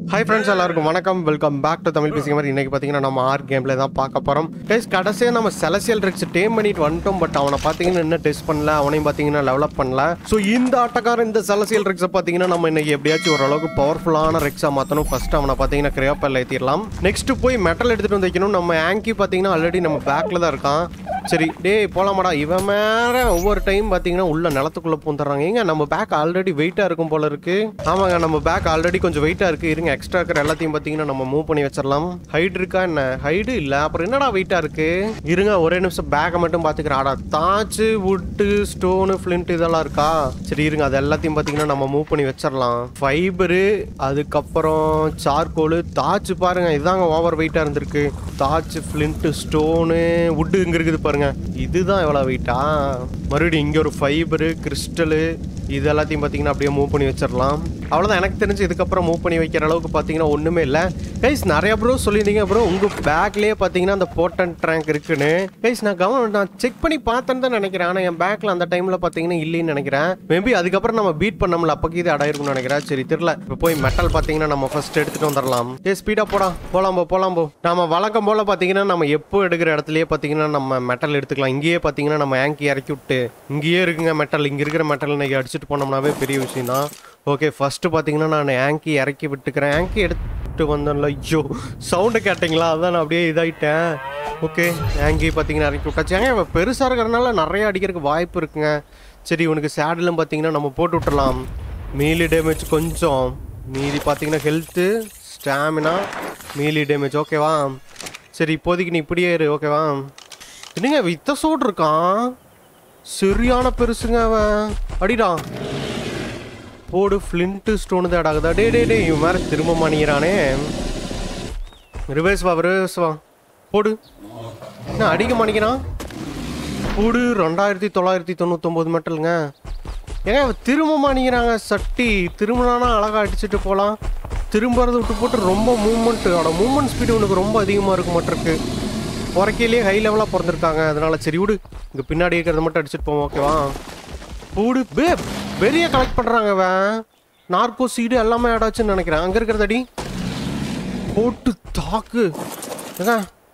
Hi friends எல்லாருக்கும் வணக்கம் welcome back to Tamil பேசுகிற மாதிரி இன்னைக்கு பார்த்தீங்கன்னா நம்ம ஆர் கேம்ல தான் பார்க்க போகிறோம் டெஸ்ட் கடைசியாக நம்ம செலசியல் ரிக்ஸ் டேம் பண்ணிட்டு வந்துட்டோம் பட் அவனை பார்த்தீங்கன்னா இன்னும் டெஸ்ட் பண்ணல அவனையும் பார்த்தீங்கன்னா டெவலப் பண்ணல ஸோ இந்த ஆட்டக்காரன் இந்த செலசியல் ரிக்ஸை பார்த்தீங்கன்னா நம்ம இன்னைக்கு எப்படியாச்சும் ஓரளவுக்கு பவர்ஃபுல்லான ரிக்ஸாக மாற்றணும் ஃபர்ஸ்ட் அவனை பார்த்தீங்கன்னா கிரியாப்பல்ல ஏற்றிடலாம் நெக்ஸ்ட் போய் மெட்டல் எடுத்துகிட்டு வந்து வைக்கணும் நம்ம ஆங்கி பார்த்தீங்கன்னா ஆல்ரெடி நம்ம பேக்கில் தான் இருக்கான் சரி டேய் போலாமாடா இவன் மேல ஒவ்வொரு டைம் பார்த்தீங்கன்னா உள்ள நிலத்துக்குள்ள பூந்துடுறாங்க ஏங்க நம்ம பேக் ஆல்ரெடி வெயிட்டா இருக்கும் போல இருக்கு ஆமாங்க நம்ம பேக் ஆல்ரெடி கொஞ்சம் வெயிட்டா இருக்கு இருங்க எக்ஸ்ட்ரா இருக்கிற எல்லாத்தையும் பார்த்தீங்கன்னா நம்ம மூவ் பண்ணி வச்சிடலாம் ஹைட் இருக்கா என்ன ஹைடு இல்ல அப்புறம் என்னடா வெயிட்டா இருக்கு இருங்க ஒரே நிமிஷம் பேக்கை மட்டும் பாத்துக்கிறேன் ஆடா தாச்சு வுட்டு ஸ்டோனு ஃபிளிண்ட் இதெல்லாம் இருக்கா சரி இருங்க அது எல்லாத்தையும் பார்த்தீங்கன்னா நம்ம மூவ் பண்ணி வச்சிடலாம் ஃபைபரு அதுக்கப்புறம் சார்கோலு தாச்சு பாருங்க இதாங்க ஓவர் வெயிட்டா இருந்திருக்கு தாச்சு ஃபிளிண்ட் ஸ்டோனு வுட்டு இங்க இருக்குது பாருங்க இதுதான் எவ்வளோ வெயிட்டா மறுபடியும் இங்கே ஒரு ஃபைபரு கிறிஸ்டலு இது எல்லாத்தையும் பார்த்தீங்கன்னா அப்படியே மூவ் பண்ணி வச்சிடலாம் அவ்வளோதான் எனக்கு தெரிஞ்சு இதுக்கப்புறம் மூவ் பண்ணி வைக்கிற அளவுக்கு பார்த்தீங்கன்னா ஒன்றுமே இல்லை கைஸ் நிறைய ப்ரோ சொல்லியிருந்தீங்க ப்ரோ உங்கள் பேக்லேயே பார்த்தீங்கன்னா அந்த போர்டன் ட்ராங்க் இருக்குன்னு கைஸ் நான் கவனம் நான் செக் பண்ணி பார்த்தேன்னு தான் நினைக்கிறேன் ஆனால் என் பேக்கில் அந்த டைமில் பார்த்தீங்கன்னா இல்லைன்னு நினைக்கிறேன் மேபி அதுக்கப்புறம் நம்ம பீட் பண்ணோம்ல அப்போக்கு இது அடாயிருக்கும்னு நினைக்கிறேன் சரி தெரியல இப்போ போய் மெட்டல் பார்த்தீங்கன்னா நம்ம ஃபர்ஸ்ட் எடுத்துகிட்டு வந்துடலாம் ஏ ஸ்பீடாக போடா போலாம் போ போலாம் போ நம்ம வழக்கம் போல் பார்த்தீங்கன்னா நம்ம எப்போ எடுக்கிற இடத்துலயே பார்த்தீங்கன்னா நம்ம மெட்டல் எடுத்துக்கலாம் இங்கேயே பார்த்தீங்கன்னா நம்ம ஆங்கி இறக்கி விட்டு இங்கேயே இருக்குங்க மெட்டல் இங்கே இருக்கிற மெட்டல் இன்னைக்கு அடிச்சுட்டு போனோம்னாவே பெரிய விஷயம் தான் ஓகே ஃபஸ்ட்டு பார்த்தீங்கன்னா நான் ஆங்கி இறக்கி விட்டுக்கிறேன் ஆங்கி எடுத்துட்டு வந்தேன்ல ஐயோ சவுண்டு கேட்டிங்களா அதான் நான் அப்படியே இதாயிட்டேன் ஓகே ஆங்கி பார்த்தீங்கன்னா இறக்கி விட்டாச்சு ஏங்க இவன் பெருசாக இருக்கிறனால நிறைய அடிக்கிறதுக்கு வாய்ப்பு இருக்குங்க சரி இவனுக்கு சேடலும் பார்த்தீங்கன்னா நம்ம போட்டு விட்டுறலாம் மீலி டேமேஜ் கொஞ்சம் மீதி பார்த்தீங்கன்னா ஹெல்த்து ஸ்டாமினா மீலி டேமேஜ் ஓகேவா சரி இப்போதைக்கு நீ இப்படியே இரு ஓகேவா என்னங்க வித்த சோடு இருக்கான் சரியான பெருசுங்க அவன் அடிடா போடு ஃப்ளின்ட்டு ஸ்டோனு தான் ஆகுதா டே டே டே இவன் வேற திரும்ப மாணிக்கிறானே ரிவர்ஸ் வா ரிவர்ஸ் வா போடு என்ன அடிக்க மாணிக்கிறான் போடு ரெண்டாயிரத்தி தொள்ளாயிரத்தி தொண்ணூத்தொம்பது மெட்டலுங்க ஏங்க இவன் திரும்ப மாணிக்கிறாங்க சட்டி திரும்பினானா அழகா அடிச்சுட்டு போகலாம் திரும்புறத விட்டு போட்டு ரொம்ப மூவ்மெண்ட் அவட மூவ்மெண்ட் ஸ்பீடு உனக்கு ரொம்ப அதிகமாக இருக்க மாட்டிருக்கு பிறக்கையிலேயே ஹை லெவலாக பிறந்திருக்காங்க அதனால சரி விடு இங்கே பின்னாடி இருக்கிறத மட்டும் அடிச்சுட்டு போவோம் ஓகேவா பூடு பே பெரிய கலெக்ட் பண்ணுறாங்க அவன் நார்கோ சீடு எல்லாமே ஆடாச்சுன்னு நினைக்கிறேன் அங்கே இருக்கிறது அடி போட்டு தாக்கு ஏங்க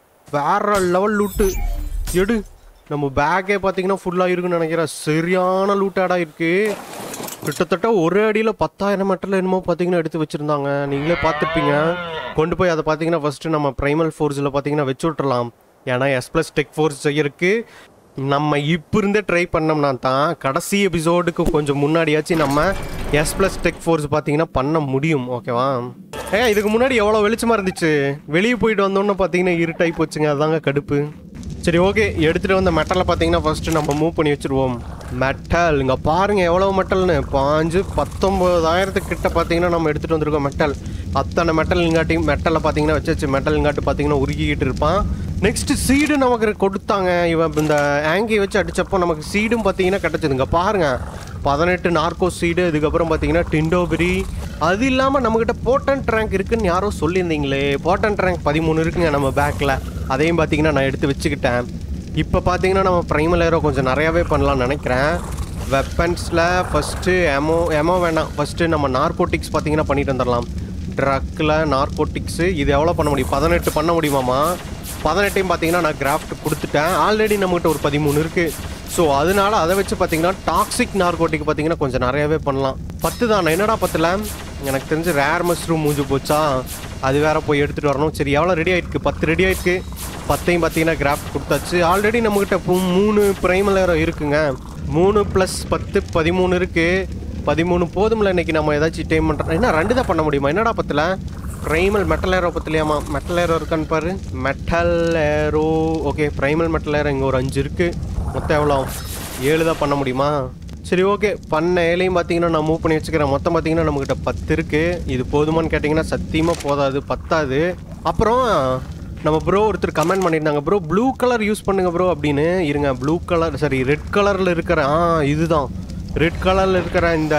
வேற லெவல் லூட்டு எடு நம்ம பேக்கே பார்த்தீங்கன்னா ஃபுல்லாக இருக்குன்னு நினைக்கிறேன் சரியான லூட்டாடாக இருக்கு கிட்டத்தட்ட ஒரு அடியில் பத்தாயிரம் மெட்டல் என்னமோ பார்த்தீங்கன்னா எடுத்து வச்சுருந்தாங்க நீங்களே பார்த்துருப்பீங்க கொண்டு போய் அதை பார்த்தீங்கன்னா ஃபஸ்ட்டு நம்ம ப்ரைமல் ஃபோர்ஸில் பார்த்தீங்கன்னா வச்சு விட்றலாம் ஏன்னா எஸ் ப்ளஸ் டெக் ஃபோர்ஸ் செய்யறதுக்கு நம்ம இப்போ இருந்தே ட்ரை பண்ணோம்னா தான் கடைசி எபிசோடுக்கு கொஞ்சம் முன்னாடியாச்சும் நம்ம எஸ் ப்ளஸ் டெக் ஃபோர்ஸ் பார்த்தீங்கன்னா பண்ண முடியும் ஓகேவா ஏ இதுக்கு முன்னாடி எவ்வளோ வெளிச்சமாக இருந்துச்சு வெளியே போயிட்டு வந்தோன்னு பார்த்தீங்கன்னா இருட்டாகி போச்சுங்க அதாங்க கடுப்பு சரி ஓகே எடுத்துகிட்டு வந்த மெட்டலை பார்த்தீங்கன்னா ஃபஸ்ட்டு நம்ம மூவ் பண்ணி வச்சுருவோம் மெட்டல் இங்கே பாருங்கள் எவ்வளோ மெட்டல்னு பாஞ்சு பத்தொம்பதாயிரத்துக்கு கிட்ட பார்த்தீங்கன்னா நம்ம எடுத்துகிட்டு வந்திருக்கோம் மெட்டல் அத்தனை மெட்டல் இங்காட்டி மெட்டலை பார்த்தீங்கன்னா வச்சாச்சு மெட்டல் இங்காட்டு பார்த்தீங்கன்னா உருகிக்கிட்டு இருப்பான் நெக்ஸ்ட் சீடு நமக்கு கொடுத்தாங்க இவன் இந்த ஆங்கி வச்சு அடிச்சப்போ நமக்கு சீடும் பார்த்தீங்கன்னா கிடச்சிதுங்க பாருங்க பதினெட்டு நார்கோ சீடு இதுக்கப்புறம் பார்த்தீங்கன்னா டிண்டோபெரி அது இல்லாமல் நம்மக்கிட்ட போட்டன் ட்ராங்க் இருக்குன்னு யாரோ சொல்லியிருந்தீங்களே போட்டன் ட்ராங்க் பதிமூணு இருக்குங்க நம்ம பேக்கில் அதையும் பார்த்தீங்கன்னா நான் எடுத்து வச்சுக்கிட்டேன் இப்போ பார்த்தீங்கன்னா நம்ம ப்ரைமல் ஏரோ கொஞ்சம் நிறையாவே பண்ணலாம்னு நினைக்கிறேன் வெப்பன்ஸில் ஃபஸ்ட்டு எமோ எமோ வேணாம் ஃபஸ்ட்டு நம்ம நார்கோட்டிக்ஸ் பார்த்தீங்கன்னா பண்ணிட்டு வந்துடலாம் ட்ரக்கில் நார்கோட்டிக்ஸு இது எவ்வளோ பண்ண முடியும் பதினெட்டு பண்ண முடியுமாமா பதினெட்டையும் பார்த்தீங்கன்னா நான் கிராஃப்ட் கொடுத்துட்டேன் ஆல்ரெடி நம்மகிட்ட ஒரு பதிமூணு இருக்குது ஸோ அதனால அதை வச்சு பார்த்தீங்கன்னா டாக்ஸிக் நார்கோட்டிக் பார்த்தீங்கன்னா கொஞ்சம் நிறையாவே பண்ணலாம் பத்து தான் என்னடா பத்தில் எனக்கு தெரிஞ்சு ரேர் மஷ்ரூம் மூஞ்சி போச்சா அது வேற போய் எடுத்துகிட்டு வரணும் சரி எவ்வளோ ரெடி ஆயிருக்கு பத்து ரெடி ஆயிருக்கு பத்தையும் பார்த்தீங்கன்னா கிராஃப்ட் கொடுத்தாச்சு ஆல்ரெடி நம்மக்கிட்ட பூ- மூணு ப்ரைமலர் இருக்குங்க மூணு ப்ளஸ் பத்து பதிமூணு இருக்குது பதிமூணு போதும்ல இன்னைக்கு நம்ம ஏதாச்சும் டைம் பண்ணுறோம் என்ன ரெண்டு தான் பண்ண முடியுமா என்னடா பத்தில் ப்ரைமல் மெட்டல் ஏரோ பத்திலையாமா மெட்டல் ஏரோ இருக்கான்னு பாரு metal arrow okay primal metal arrow இங்கே ஒரு அஞ்சு இருக்குது மொத்தம் எவ்வளோ ஏழு தான் பண்ண முடியுமா சரி ஓகே பண்ண ஏழையும் பார்த்தீங்கன்னா நான் மூவ் பண்ணி வச்சுக்கிறேன் மொத்தம் பார்த்தீங்கன்னா நம்மக்கிட்ட பத்து இருக்குது இது போதுமான்னு கேட்டிங்கன்னா சத்தியமாக போதாது பத்தாது அப்புறம் நம்ம ப்ரோ ஒருத்தர் கமெண்ட் பண்ணியிருந்தாங்க ப்ரோ ப்ளூ கலர் யூஸ் பண்ணுங்க ப்ரோ அப்படின்னு இருங்க ப்ளூ கலர் சரி ரெட் கலரில் இருக்கிற ஆ இதுதான் ரெட் கலரில் இருக்கிற இந்த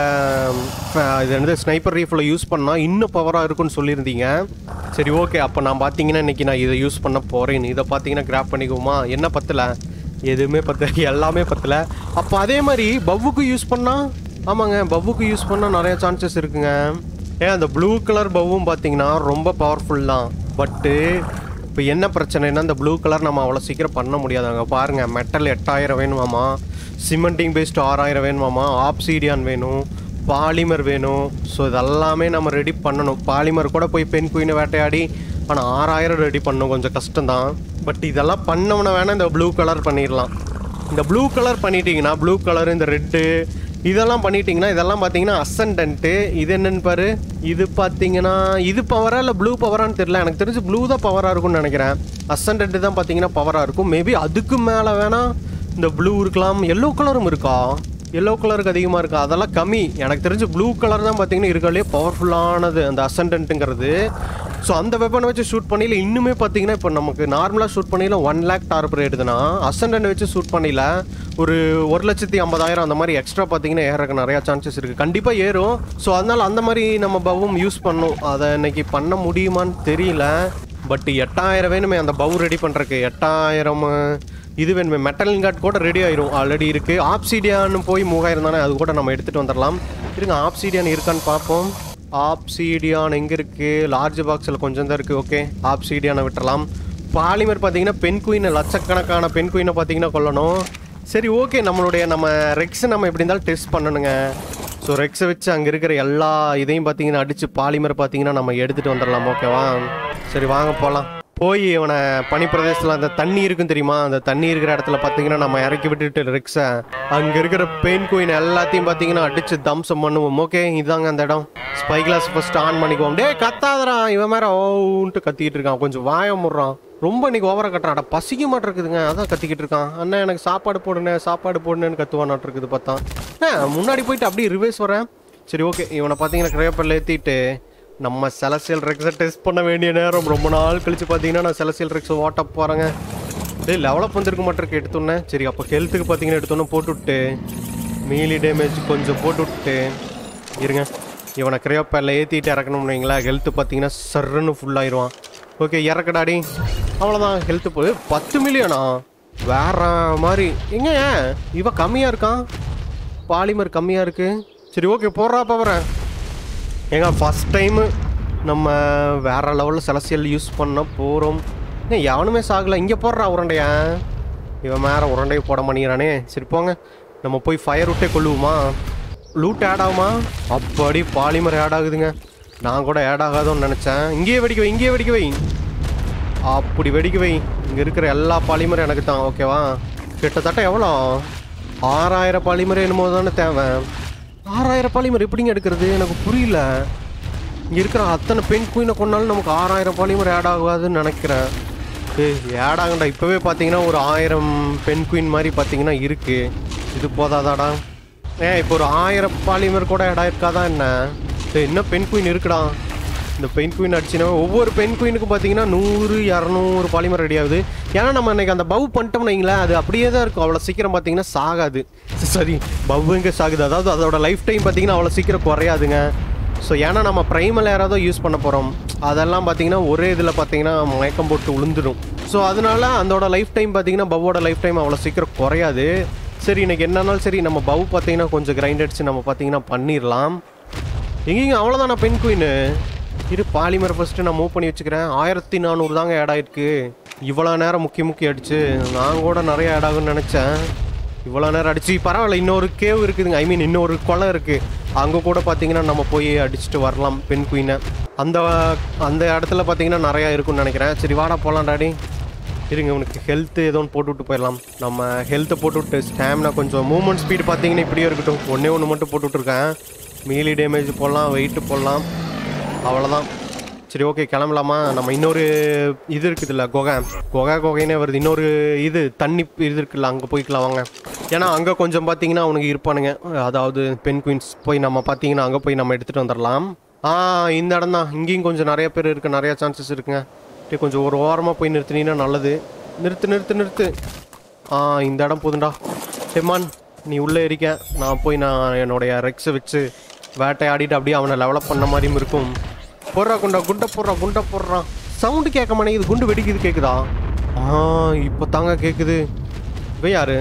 அஹ், இது வந்து ஸ்னைப்பர் ரீஃபில் யூஸ் பண்ணால் இன்னும் பவராக இருக்கும்னு சொல்லியிருந்தீங்க சரி ஓகே அப்போ நான் பார்த்தீங்கன்னா இன்றைக்கி நான் இதை யூஸ் பண்ண போகிறேன் இதை பார்த்தீங்கன்னா கிராப் பண்ணிக்குவோமா என்ன பத்தல எதுவுமே பத்தல எல்லாமே பத்தல அப்போ அதே மாதிரி பவ்வுக்கு யூஸ் பண்ணால் ஆமாங்க பவ்வுக்கு யூஸ் பண்ணால் நிறைய சான்சஸ் இருக்குங்க ஏன் அந்த ப்ளூ கலர் பவ்வும் பார்த்தீங்கன்னா ரொம்ப பவர்ஃபுல் தான் பட்டு இப்போ என்ன பிரச்சனைனா இந்த ப்ளூ கலர் நம்ம அவ்வளோ சீக்கிரம் பண்ண முடியாதாங்க பாருங்கள் மெட்டல் எட்டாயிரம் வேணுமாமா சிமெண்டிங் பேஸ்ட் ஆறாயிரம் வேணுமாமா ஆப்சீடியான் வேணும் பாலிமர் வேணும் ஸோ இதெல்லாமே நம்ம ரெடி பண்ணணும் பாலிமர் கூட போய் பெண் குயினை வேட்டையாடி ஆனால் ஆறாயிரம் ரெடி பண்ணணும் கொஞ்சம் கஷ்டம்தான் பட் இதெல்லாம் பண்ணவன வேணால் இந்த ப்ளூ கலர் பண்ணிடலாம் இந்த ப்ளூ கலர் பண்ணிட்டீங்கன்னா ப்ளூ கலர் இந்த ரெட்டு இதெல்லாம் பண்ணிட்டீங்கன்னா இதெல்லாம் பார்த்தீங்கன்னா அசண்டன்ட்டு இது என்னன்னு பாரு இது பார்த்தீங்கன்னா இது பவரா இல்லை ப்ளூ பவரான்னு தெரியல எனக்கு தெரிஞ்சு ப்ளூ தான் பவராக இருக்கும்னு நினைக்கிறேன் அசண்டன்ட்டு தான் பார்த்தீங்கன்னா பவராக இருக்கும் மேபி அதுக்கு மேலே வேணா இந்த ப்ளூ இருக்கலாம் எல்லோ கலரும் இருக்கா எல்லோ கலருக்கு அதிகமாக இருக்கா அதெல்லாம் கம்மி எனக்கு தெரிஞ்சு ப்ளூ கலர் தான் பார்த்தீங்கன்னா இருக்கிறதுலே பவர்ஃபுல்லானது அந்த அசண்டன்ட்டுங்கிறது ஸோ அந்த வெப்பனை வச்சு ஷூட் பண்ணையில இன்னுமே பார்த்தீங்கன்னா இப்போ நமக்கு நார்மலாக ஷூட் பண்ணையில ஒன் லேக் டார்ப் ரேட்டுதுன்னா அசண்டன்ட் வச்சு ஷூட் பண்ணையில ஒரு ஒரு லட்சத்தி ஐம்பதாயிரம் அந்த மாதிரி எக்ஸ்ட்ரா பார்த்தீங்கன்னா ஏறக்கு நிறையா சான்சஸ் இருக்குது கண்டிப்பாக ஏறும் ஸோ அதனால் அந்த மாதிரி நம்ம பவும் யூஸ் பண்ணோம் அதை இன்னைக்கு பண்ண முடியுமான்னு தெரியல பட் எட்டாயிரம் வேணுமே அந்த பவு ரெடி பண்ணுறக்கு எட்டாயிரம் இது வேணுமே மெட்டல் கார்ட் கூட ரெடி ஆயிரும் ஆல்ரெடி இருக்குது ஆப்சீடியான்னு போய் மூவாயிரம் தானே அது கூட நம்ம எடுத்துகிட்டு வந்துடலாம் இருங்க ஆப்சீடியான் இருக்கான்னு பார்ப்போம் ஆப்சீடியான் எங்கே இருக்குது லார்ஜ் பாக்ஸில் கொஞ்சம் தான் இருக்குது ஓகே ஆப்சீடியானை விட்டுறலாம் பாலிமர் பார்த்தீங்கன்னா பெண் குயினை லட்சக்கணக்கான பெண் குயினை பார்த்தீங்கன்னா கொல்லணும் சரி ஓகே நம்மளுடைய நம்ம ரெக்ஸை நம்ம எப்படி இருந்தாலும் டெஸ்ட் பண்ணணுங்க ஸோ ரெக்ஸை வச்சு அங்கே இருக்கிற எல்லா இதையும் பார்த்தீங்கன்னா அடித்து பாலிமர் பார்த்தீங்கன்னா நம்ம எடுத்துகிட்டு வந்துடலாம் ஓகேவா சரி வாங்க போகலாம் போய் இவனை பனிப்பிரதேசத்தில் அந்த தண்ணி இருக்கும் தெரியுமா அந்த தண்ணி இருக்கிற இடத்துல பார்த்தீங்கன்னா நம்ம இறக்கி விட்டுட்டு ரெக்ஸை அங்கே இருக்கிற பெயின் குயின் எல்லாத்தையும் பார்த்தீங்கன்னா அடிச்சு தம்சம் பண்ணுவோம் ஓகே இதாங்க அந்த இடம் ஸ்பை கிளாஸ் ஃபர்ஸ்ட் ஆன் பண்ணிக்குவோம் டேய் கத்தாதடா இவன் மேலே ஓன்ட்டு கத்திக்கிட்டு இருக்கான் கொஞ்சம் வாய முடுறான் ரொம்ப இன்னைக்கு ஓவரா கட்டுறான் அட பசிக்க மாட்டிருக்குதுங்க அதான் கத்திக்கிட்டு இருக்கான் அண்ணா எனக்கு சாப்பாடு போடுனே சாப்பாடு போடுனேன்னு கத்துவானாட்டு இருக்குது பார்த்தா ஆ முன்னாடி போயிட்டு அப்படியே ரிவேஸ் வரேன் சரி ஓகே இவனை பார்த்தீங்கன்னா கிரேப்பரில் ஏற்றிட்டு நம்ம செலசியல் ரெக்ஸை டெஸ்ட் பண்ண வேண்டிய நேரம் ரொம்ப நாள் கழிச்சு பார்த்தீங்கன்னா நான் செலசியல் ரெக்ஸை வாட்டப் போகிறேங்க டேய் லெவலப் வந்திருக்க மாட்டிருக்கு எடுத்தோன்னே சரி அப்போ ஹெல்த்துக்கு பார்த்தீங்கன்னா எடுத்தோன்னே போட்டு விட்டு மீலி டேமேஜ் கொஞ்சம் போட்டு விட்டு இருங்க இவனை கிரையோப்பேரில் ஏற்றிட்டு இறக்கணும்னு வைங்களேன் ஹெல்த்து பார்த்தீங்கன்னா சர்ன்னு ஃபுல்லாயிருவான் ஓகே இறக்கடாடி அவ்வளோதான் ஹெல்த்து போய் பத்து மில்லியனா வேற மாதிரி எங்க இவன் கம்மியாக இருக்கான் பாலிமர் கம்மியாக இருக்கு சரி ஓகே போடுறா போகிறேன் ஏங்க ஃபஸ்ட் டைமு நம்ம வேற லெவலில் செலசியல் யூஸ் பண்ண போகிறோம் ஏன் எவனுமே சாகலை இங்கே போடுறா உருண்டையா இவன் மேலே உருண்டையை போட மாட்டேங்கிறானே சரி போங்க நம்ம போய் ஃபயர் விட்டே கொள்ளுவோமா லூட் ஆட் ஆகுமா அப்படி பாலிமர் ஆட் ஆகுதுங்க நான் கூட ஆட் ஆகாதோன்னு நினச்சேன் இங்கேயே வெடிக்க வை இங்கேயே வெடிக்க வை அப்படி வெடிக்க வை இங்கே இருக்கிற எல்லா பாலிமரும் எனக்கு தான் ஓகேவா கிட்டத்தட்ட எவ்வளோ ஆறாயிரம் பாலிமர் என்னமோ தானே தேவை ஆறாயிரம் பாலிமர் எப்படிங்க எடுக்கிறது எனக்கு புரியல இங்கே இருக்கிற அத்தனை பெண் குயினை கொண்டாலும் நமக்கு ஆறாயிரம் பாலிமர் ஆட் ஆகாதுன்னு நினைக்கிறேன் ஏய் ஆட் ஆகண்டா இப்போவே பார்த்தீங்கன்னா ஒரு ஆயிரம் பெண் குயின் மாதிரி பார்த்தீங்கன்னா இருக்குது இது போதாதாடா ஏன் இப்போ ஒரு ஆயிரம் பாலிமர் கூட ஆட் ஆயிருக்காதா என்ன ஏய், இன்னும் பெண் குயின் இருக்குடா இந்த பெண் குயின் அடிச்சுனா ஒவ்வொரு பெண் குயினுக்கும் பார்த்தீங்கன்னா நூறு இரநூறு பாலிமர் ரெடி ஆகுது ஏன்னா நம்ம இன்னைக்கு அந்த பவ் பண்ணிட்டோம்னு வைங்களேன் அது அப்படியே தான் இருக்கும் அவ்வளோ சீக்கிரம் பார்த்தீங்கன்னா சாகாது சரி பவ் எங்கே சாகுது அதாவது அதோட லைஃப் டைம் பார்த்தீங்கன்னா அவ்வளோ சீக்கிரம் குறையாதுங்க ஸோ ஏன்னா நம்ம ப்ரைமல் யாராவது யூஸ் பண்ண போகிறோம் அதெல்லாம் பார்த்தீங்கன்னா ஒரே இதில் பார்த்தீங்கன்னா மயக்கம் போட்டு விழுந்துடும் ஸோ அதனால அதோட லைஃப் டைம் பார்த்தீங்கன்னா பவ்வோட லைஃப் டைம் அவ்வளோ சீக்கிரம் குறையாது சரி இன்னைக்கு என்னன்னாலும் சரி நம்ம பவ் பார்த்தீங்கன்னா கொஞ்சம் கிரைண்ட் அடிச்சு நம்ம பார்த்தீங்கன்னா பண்ணிடலாம் எங்கேங்க அவ்வளோதானா பெண் குயின் இரு பாலிமர் ஃபஸ்ட்டு நான் மூவ் பண்ணி வச்சுக்கிறேன் ஆயிரத்தி நானூறு தாங்க ஆட் ஆயிருக்கு இவ்வளோ நேரம் முக்கி முக்கி அடிச்சு நான் கூட நிறைய ஆட் ஆகும்னு நினச்சேன் இவ்வளோ நேரம் அடிச்சு பரவாயில்ல இன்னொரு கேவ் இருக்குதுங்க ஐ மீன் இன்னொரு குளம் இருக்குது அங்கே கூட பார்த்தீங்கன்னா நம்ம போய் அடிச்சுட்டு வரலாம் பெண் குயினை அந்த அந்த இடத்துல பார்த்தீங்கன்னா நிறையா இருக்கும்னு நினைக்கிறேன் சரி வாடா போகலாம் டாடி இருங்க உனக்கு ஹெல்த்து ஏதோ ஒன்று போட்டு விட்டு போயிடலாம் நம்ம ஹெல்த்தை போட்டு விட்டு ஸ்டாமினா கொஞ்சம் மூவ்மெண்ட் ஸ்பீடு பார்த்தீங்கன்னா இப்படியே இருக்கட்டும் ஒன்றே ஒன்று மட்டும் போட்டு விட்ருக்கேன் மீலி டேமேஜ் போடலாம் வெயிட்டு போடலாம் அவ்வளோதான் சரி ஓகே கிளம்பலாமா நம்ம இன்னொரு இது இருக்குதுல்ல குகை குகை குகைனே வருது இன்னொரு இது தண்ணி இது இருக்குல்ல அங்கே போய்க்கலாம் வாங்க ஏன்னா அங்கே கொஞ்சம் பார்த்தீங்கன்னா அவனுக்கு இருப்பானுங்க அதாவது பென் குயின்ஸ் போய் நம்ம பார்த்தீங்கன்னா அங்கே போய் நம்ம எடுத்துகிட்டு வந்துடலாம் ஆ இந்த இடம் தான் இங்கேயும் கொஞ்சம் நிறைய பேர் இருக்கு நிறைய சான்சஸ் இருக்குங்க டேய், கொஞ்சம் ஒரு ஓரமாக போய் நிறுத்தினீங்கன்னா நல்லது நிறுத்து நிறுத்து நிறுத்து ஆ இந்த இடம் போதுண்டா டெமான் நீ உள்ளே இருக்க நான் போய் நான் என்னுடைய ரெக்ஸை வச்சு வேட்டையாடிட்டு அப்படியே அவனை டெவலப் பண்ண மாதிரியும் இருக்கும் போடுறா குண்டா குண்டை போடுறா குண்டை போடுறான் சவுண்டு கேட்க மாட்டேங்குது குண்டு வெடிக்குது கேட்குதா ஆ இப்போ தாங்க கேட்குது இவ யாரு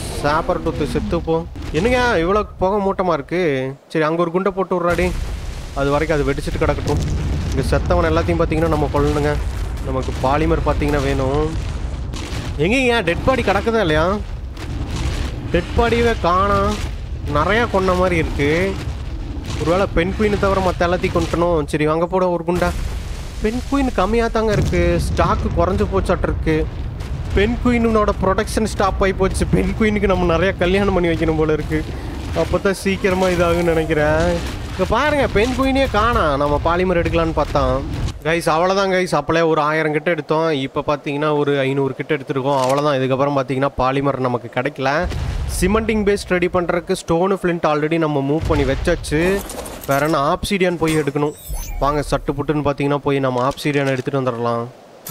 சாப்பர் டூத்து செத்து போ என்னங்க இவ்வளோ புகை மூட்டமாக இருக்கு சரி அங்கே ஒரு குண்டை போட்டு விட்றாடி அது வரைக்கும் அது வெடிச்சிட்டு கிடக்கட்டும் இங்கே செத்தவன் எல்லாத்தையும் பார்த்தீங்கன்னா நம்ம கொல்லணுங்க நமக்கு பாலிமர் பார்த்தீங்கன்னா வேணும் எங்கேங்க டெட் பாடி கிடக்குதா இல்லையா டெட் பாடியவே காணோம் நிறையா கொன்ன மாதிரி இருக்கு ஒருவேளை பெண் குயினை தவிர மற்ற எல்லாத்தையும் கொண்டணும் சரி வாங்க போட ஒரு குண்டா பெண் குயின் கம்மியாக தாங்க இருக்கு ஸ்டாக்கு குறைஞ்சு போச்சாட்டு இருக்கு பெண் குயினோட ப்ரொடக்ஷன் ஸ்டாப் ஆகி போச்சு பெண் குயினுக்கு நம்ம நிறைய கல்யாணம் பண்ணி வைக்கணும் போல இருக்கு அப்போ தான் சீக்கிரமாக இதாகுன்னு நினைக்கிறேன் இப்போ பாருங்க பெண் குயினே காணா நம்ம பாலிமர் எடுக்கலான்னு பார்த்தோம் கைஸ் அவ்வளோதான் கைஸ் அப்போலே ஒரு ஆயிரம் கிட்ட எடுத்தோம் இப்போ பார்த்தீங்கன்னா ஒரு ஐநூறு கிட்ட எடுத்துருக்கோம் அவ்வளோதான் இதுக்கப்புறம் பார்த்தீங்கன்னா பாலிமர் நமக்கு கிடைக்கல சிமெண்டிங் பேஸ்ட் ரெடி பண்ணுறதுக்கு ஸ்டோனு ஃப்ளிண்ட் ஆல்ரெடி நம்ம மூவ் பண்ணி வச்சாச்சு வேற என்ன ஆப்சிடியன் போய் எடுக்கணும் வாங்க சட்டு புட்டுன்னு பார்த்தீங்கன்னா போய் நம்ம ஆப்சிடியன் எடுத்துகிட்டு வந்துடலாம்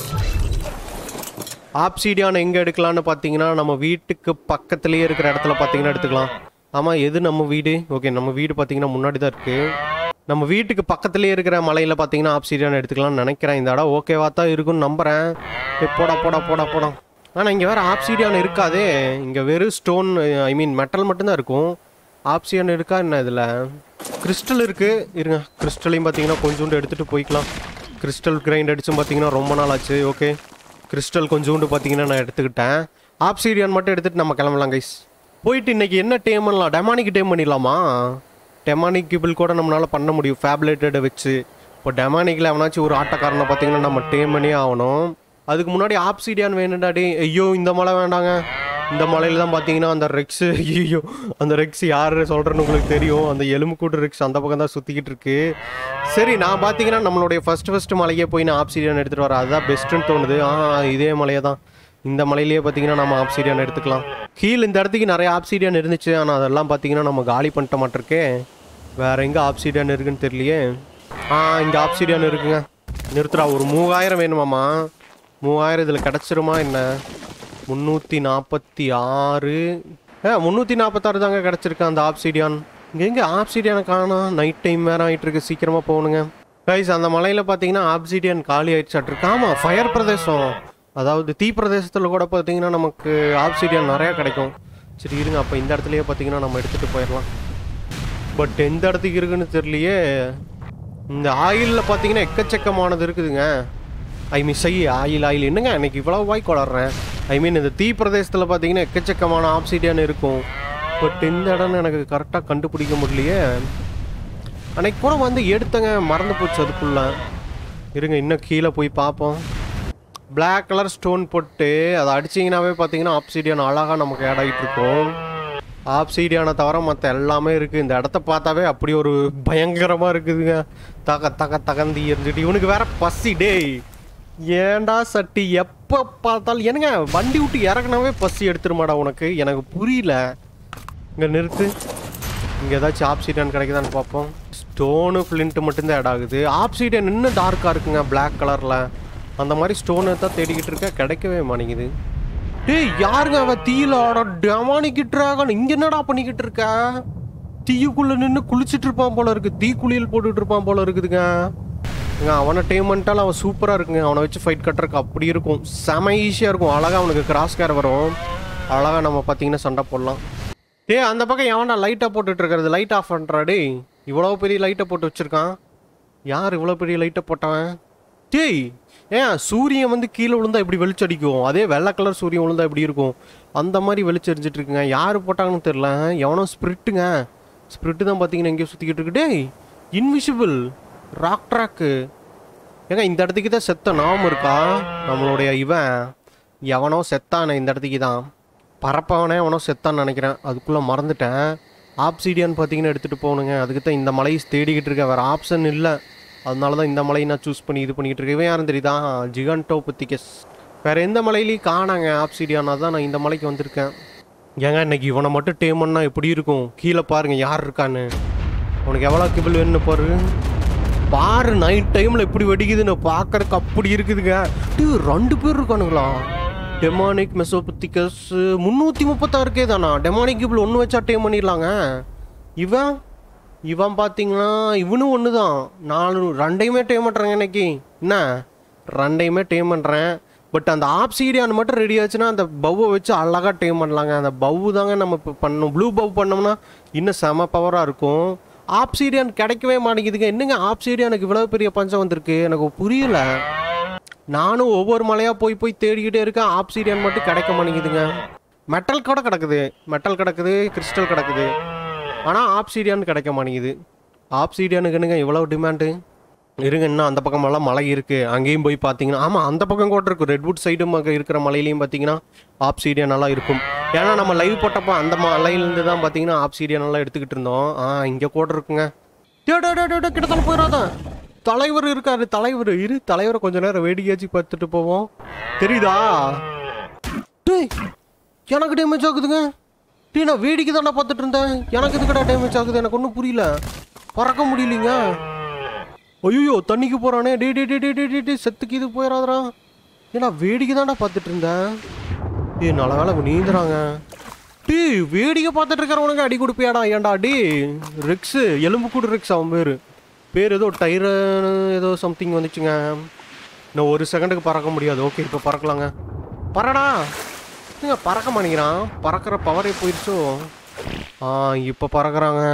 ஆப்சிடியான் எங்கே எடுக்கலாம்னு பார்த்தீங்கன்னா நம்ம வீட்டுக்கு பக்கத்துலேயே இருக்கிற இடத்துல பார்த்தீங்கன்னா எடுத்துக்கலாம் ஆமாம் எது நம்ம வீடு ஓகே நம்ம வீடு பார்த்தீங்கன்னா முன்னாடி தான் இருக்குது நம்ம வீட்டுக்கு பக்கத்துலேயே இருக்கிற மலையில் பார்த்தீங்கன்னா ஆப்சிடியான் எடுத்துக்கலாம்னு நினைக்கிறேன் இந்த இடம் ஓகேவா தான் இருக்குன்னு நம்புகிறேன் ஏய், போடா போடா போடா போடா ஆனால் இங்கே வேறு ஆப்சிடியான் இருக்காதே இங்கே வெறும் ஸ்டோன் ஐ மீன் மெட்டல் மட்டும்தான் இருக்கும் ஆப்சிடியான் இருக்கா என்ன இதில் கிறிஸ்டல் இருக்குது இருங்க கிறிஸ்டலையும் பார்த்தீங்கன்னா கொஞ்சோண்டு எடுத்துகிட்டு போய்க்கலாம் கிறிஸ்டல் கிரைண்ட் அடிச்சும் பார்த்தீங்கன்னா ரொம்ப நாள் ஆச்சு ஓகே கிறிஸ்டல் கொஞ்சோண்டு பார்த்தீங்கன்னா நான் எடுத்துக்கிட்டேன் ஆப்சீடியான் மட்டும் எடுத்துகிட்டு நம்ம கிளம்பலாம் கைஸ் போயிட்டு இன்னைக்கு என்ன டேம் பண்ணலாம் டெமானிக் டேம் பண்ணிடலாமா டெமானிக் கிபிள் கூட நம்மளால் பண்ண முடியும் ஃபேப்லேட்டடை வச்சு இப்போ டெமானிக்கில் எவனாச்சும் ஒரு ஆட்டக்காரனை பார்த்தீங்கன்னா நம்ம டேம் பண்ணியே ஆகணும் அதுக்கு முன்னாடி ஆப்சீடியான் வேணும்டாடி ஐயோ இந்த மலை வேண்டாங்க இந்த மலையில தான் பார்த்தீங்கன்னா அந்த ரெக்ஸ் ஐயோ அந்த ரெக்ஸ் யார் சொல்கிறேன்னு உங்களுக்கு தெரியும் அந்த எலும்புக்கூடு ரெக்ஸ் அந்த பக்கம் தான் சுற்றிக்கிட்டு இருக்கு சரி நான் பார்த்தீங்கன்னா நம்மளுடைய ஃபர்ஸ்ட் ஃபர்ஸ்ட் மலையே போய் நான் ஆப்சீடியான் எடுத்துகிட்டு வரேன் அதுதான் பெஸ்ட்டுன்னு தோணுது ஆ இதே மலையை தான் இந்த மலையிலேயே பார்த்தீங்கன்னா நம்ம ஆப்சீடியான் எடுத்துக்கலாம் கீழே இந்த இடத்துக்கு நிறைய ஆப்சீடியான் இருந்துச்சு ஆனால் அதெல்லாம் பார்த்தீங்கன்னா நம்ம காலி பண்ணிட்ட மாட்டிருக்கே வேற எங்கே ஆப்சீடியான் இருக்குன்னு தெரியலையே ஆ இங்கே ஆப்சீடியான் இருக்குங்க நிறுத்துறா ஒரு மூவாயிரம் வேணுமாம்மா மூவாயிரம் இதில் கிடச்சிருமா என்ன முந்நூற்றி நாற்பத்தி ஆறு ஏ முந்நூற்றி நாற்பத்தாறு தாங்க கிடச்சிருக்கு அந்த ஆப்சிடியான் இங்கே எங்கே ஆப்சிடியானை காணோம் நைட் டைம் வேறு ஆகிட்டு இருக்கு சீக்கிரமாக போகணுங்க கைஸ் அந்த மலையில் பார்த்தீங்கன்னா ஆப்சிடியன் காலி ஆயிடுச்சாட்டிருக்கு ஆமாம் ஃபயர் பிரதேசம் அதாவது தீ பிரதேசத்தில் கூட பார்த்தீங்கன்னா நமக்கு ஆப்சிடியான் நிறையா கிடைக்கும் சரி இருங்க அப்போ இந்த இடத்துலயே பார்த்தீங்கன்னா நம்ம எடுத்துகிட்டு போயிடலாம் பட் எந்த இடத்துக்கு இருக்குன்னு தெரியலையே இந்த ஆயிலில் பார்த்தீங்கன்னா எக்கச்சக்கமானது இருக்குதுங்க ஐ மீன் சை ஆயில் ஆயில் என்னங்க எனக்கு இவ்வளோ வாய் கொளறேன் ஐ மீன் இந்த தீ பிரதேசத்தில் பார்த்தீங்கன்னா எக்கச்சக்கமான ஆப்சிடியான் இருக்கும் பட் இந்த இடம்னு எனக்கு கரெக்டாக கண்டுபிடிக்க முடியலையே அன்னைக்கு கூட வந்து எடுத்தங்க மறந்து போச்சு அதுக்குள்ள இருங்க இன்னும் கீழே போய் பார்ப்போம் Black கலர் ஸ்டோன் போட்டு அதை அடிச்சிங்கனாவே பார்த்தீங்கன்னா ஆப்சிடியான் அழகாக நமக்கு ஆட் ஆகிட்டு இருக்கும் ஆப்சிடியானை தவிர மற்ற எல்லாமே இருக்குது இந்த இடத்த பார்த்தாவே அப்படி ஒரு பயங்கரமாக இருக்குதுங்க தக தக தகந்தி எரிஞ்சுட்டு இவனுக்கு வேற பசி டேய் ஏன்டா சட்டி எப்போ பார்த்தாலும் என்னங்க வண்டி விட்டு இறக்குனாவே பசி எடுத்துருமாடா உனக்கு எனக்கு புரியல இங்கே நிறுத்து இங்கே ஏதாச்சும் ஆப்சிடியன் கிடைக்குதான்னு பார்ப்போம் ஸ்டோனு ஃப்ளின்ட்டு மட்டும்தான் ஆட் ஆகுது ஆப்சிடியன் இன்னும் டார்க்காக இருக்குங்க Black கலரில் அந்த மாதிரி ஸ்டோனை தான் தேடிக்கிட்டு இருக்க கிடைக்கவே மாட்டேங்குது டேய் யாருங்க அவன் தீயில ஆட டெமானிக்கிட்டு இருக்கான் இங்கே என்னடா பண்ணிக்கிட்டு இருக்க தீயுக்குள்ளே நின்று குளிச்சிட்டு இருப்பான் போல இருக்கு தீ குளியல் போட்டுட்டு இருப்பான் போல இருக்குதுங்க ஏங்க, அவனை டேம் பண்ணிட்டாலும் அவன் சூப்பராக இருக்குங்க அவனை வச்சு ஃபைட் கட்டுறதுக்கு அப்படி இருக்கும் செம ஈஸியாக இருக்கும் அழகாக அவனுக்கு கிராஸ் கேர் வரும் அழகாக நம்ம பார்த்தீங்கன்னா சண்டை போடலாம் டேய் அந்த பக்கம் எவன்டா லைட்டாக போட்டுட்டு இருக்கிறது லைட் ஆஃப் பண்ணுறா டேய் இவ்வளோ பெரிய லைட்டை போட்டு வச்சிருக்கான் யார் இவ்வளோ பெரிய லைட்டை போட்டவன் டேய் ஏன் சூரியன் வந்து கீழே விழுந்தா இப்படி வெளிச்சடிக்கும் அதே வெள்ளை கலர் சூரியன் விழுந்தா இப்படி இருக்கும் அந்த மாதிரி வெளிச்சரிஞ்சிட்டு இருக்குங்க யார் போட்டாங்கன்னு தெரில எவனோ ஸ்பிரிட்டுங்க ஸ்பிரிட்டு தான் பார்த்தீங்கன்னா எங்கேயோ சுற்றிக்கிட்டு இருக்கு டேய் இன்விசிபிள் ராக் ட்ராக்கு ஏங்க இந்த இடத்துக்கு தான் செத்த நாமம் இருக்கா நம்மளுடைய இவன் எவனோ செத்தானே இந்த இடத்துக்கு தான் பரப்பவனே எவனோ செத்தான்னு நினைக்கிறேன் அதுக்குள்ளே மறந்துட்டேன் ஆப்சிடியான் பார்த்தீங்கன்னா எடுத்துகிட்டு போகணுங்க அதுக்கு தான் இந்த மலையை தேடிக்கிட்டு இருக்கேன் வேறு ஆப்ஷன் இல்லை அதனால தான் இந்த மலையை நான் சூஸ் பண்ணி இது பண்ணிக்கிட்டு இருக்கேன் இவன் யாரும் தெரியுதா ஜிகண்டோ புத்திகஸ் வேறு எந்த மலையிலையும் காணாங்க ஆப்சிடியானா தான் நான் இந்த மலைக்கு வந்திருக்கேன் ஏங்க இன்னைக்கு இவனை மட்டும் டேம் பண்ணா எப்படி இருக்கும் கீழே பாருங்க யார் இருக்கான்னு உனக்கு எவ்வளோ கிபிள் வேணும்னு பாரு பாரு நைட் டைமில் எப்படி வெடிக்குதுன்னு பார்க்கறதுக்கு அப்படி இருக்குதுங்க டீ ரெண்டு பேர் இருக்கானுங்களா டெமானிக் மெசோபத்திகஸ் முந்நூற்றி முப்பத்தாறுக்கே தானா டெமானிக் கிபிள் ஒன்று வச்சா டேம் பண்ணிடலாங்க இவன் இவன் பார்த்தீங்கன்னா இவனும் ஒன்று தான் நாலு ரெண்டையுமே டேம் பண்ணுறாங்க இன்னைக்கு என்ன ரெண்டையுமே டேம் பண்ணுறேன் பட் அந்த ஆப்சீடியான் மட்டும் ரெடி ஆச்சுன்னா அந்த பவ்வை வச்சு அழகாக டேம் பண்ணலாங்க அந்த பவ்வு தாங்க நம்ம இப்போ பண்ணணும் ப்ளூ பவ் பண்ணோம்னா இன்னும் செம பவராக இருக்கும் ஆப்சீடியன் கிடைக்கவே மாட்டேங்குதுங்க என்னங்க ஆப்சீடியனுக்கு இவ்வளோ பெரிய பஞ்சம் வந்திருக்கு எனக்கு புரியல நானும் ஒவ்வொரு மலையாக போய் போய் தேடிக்கிட்டே இருக்கேன் ஆப்சீடியன் மட்டும் கிடைக்க மாட்டேங்குதுங்க மெட்டல் கூட கிடக்குது மெட்டல் கிடக்குது கிறிஸ்டல் கிடக்குது ஆனால் ஆப்சீடியன் கிடைக்க மாட்டேங்குது ஆப்சீடியனுக்கு என்னங்க இவ்வளோ டிமாண்டு இருங்க இன்னும் அந்த பக்கமெல்லாம் மலை இருக்குது அங்கேயும் போய் பார்த்தீங்கன்னா ஆமாம் அந்த பக்கம் கூட இருக்கும் ரெட்வுட் சைடும் அங்கே இருக்கிற மலையிலையும் பார்த்தீங்கன்னா ஆப்சீடியன் எல்லாம் இருக்கும் ஏன்னா நம்ம லைவ் போட்டப்போ அந்த மலையிலேருந்து தான் பார்த்தீங்கன்னா ஆப்சீடியன் எல்லாம் எடுத்துக்கிட்டு இருந்தோம் ஆ இங்கே கூட இருக்குங்க டே, டே, டே, டே, டே, கிட்டத்தட்ட போயிடாத தலைவர் இருக்காரு தலைவர் இரு தலைவரை கொஞ்ச நேரம் வேடிக்கையாச்சு பார்த்துட்டு போவோம் தெரியுதா டேய் எனக்கு டேமேஜ் ஆகுதுங்க டேய் நான் வேடிக்கை தானே பார்த்துட்டு இருந்தேன் எனக்கு எதுக்கடா டேமேஜ் ஆகுது எனக்கு ஒன்றும் புரியல பறக்க முடியலைங்க ஐயோ தண்ணிக்கு போறானே டே டே டே டே டே டே டே செத்துக்கு இது போயிடாதடா ஏன்னா வேடிக்கை தான்டா பார்த்துட்டு இருந்தேன் ஏய் நல்ல வேலை இவன் நீந்துறாங்க டே வேடிக்கை பார்த்துட்டு இருக்கிறவனுக்கு அடி கொடுப்பியாடா ஏன்டா டே ரிக்ஸு எலும்பு கூடு ரிக்ஸ் அவன் பேர் பேர் ஏதோ டயரு ஏதோ சம்திங் வந்துச்சுங்க இன்னும் ஒரு செகண்டுக்கு பறக்க முடியாது ஓகே இப்போ பறக்கலாங்க பறடா ஏங்க பறக்க மாட்டேங்கிறான் பறக்கிற பவரே போயிடுச்சோ ஆ இப்போ பறக்குறாங்க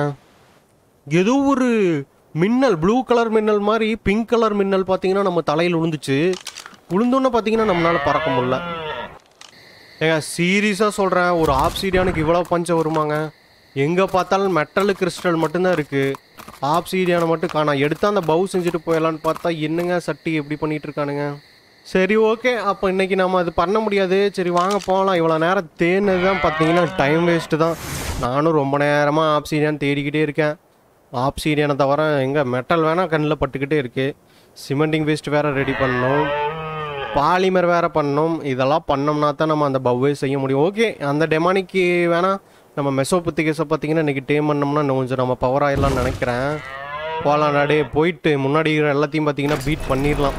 ஏதோ ஒரு மின்னல் ப்ளூ கலர் மின்னல் மாதிரி பிங்க் கலர் மின்னல் பார்த்தீங்கன்னா நம்ம தலையில் விழுந்துச்சு விழுந்தோன்னே பார்த்தீங்கன்னா நம்மளால பறக்க முடியல ஏங்க சீரியஸாக சொல்கிறேன் ஒரு ஆப்சீடியானுக்கு இவ்வளோ பஞ்சம் வருமாங்க எங்கே பார்த்தாலும் மெட்டல் கிறிஸ்டல் மட்டும்தான் இருக்குது ஆப்சீடியானை மட்டும் காணோம் எடுத்து அந்த பவு செஞ்சுட்டு போயிடலான்னு பார்த்தா என்னங்க சட்டி எப்படி பண்ணிட்டு இருக்கானுங்க சரி ஓகே அப்போ இன்னைக்கு நம்ம அது பண்ண முடியாது சரி வாங்க போகலாம் இவ்வளோ நேரம் தேனது தான் பார்த்தீங்கன்னா டைம் வேஸ்ட்டு தான் நானும் ரொம்ப நேரமாக ஆப்சீடியான் தேடிக்கிட்டே இருக்கேன் ஆப்சீடியானை தவிர எங்கே மெட்டல் வேணால் கண்ணில் பட்டுக்கிட்டே இருக்குது சிமெண்டிங் வேஸ்ட் வேறு ரெடி பண்ணணும் பாலிமர் வேற பண்ணோம் இதெல்லாம் பண்ணோம்னா தான் நம்ம அந்த பவ்வே செய்ய முடியும் ஓகே அந்த டெமானிக்கு வேணா நம்ம மெசோபத்திகேஸை பார்த்தீங்கன்னா இன்றைக்கி டேம் பண்ணோம்னா இன்னும் கொஞ்சம் நம்ம பவர் ஆயிடலாம்னு நினைக்கிறேன் போகலாம் நாடே போயிட்டு முன்னாடி இருக்கிற எல்லாத்தையும் பார்த்தீங்கன்னா பீட் பண்ணிடலாம்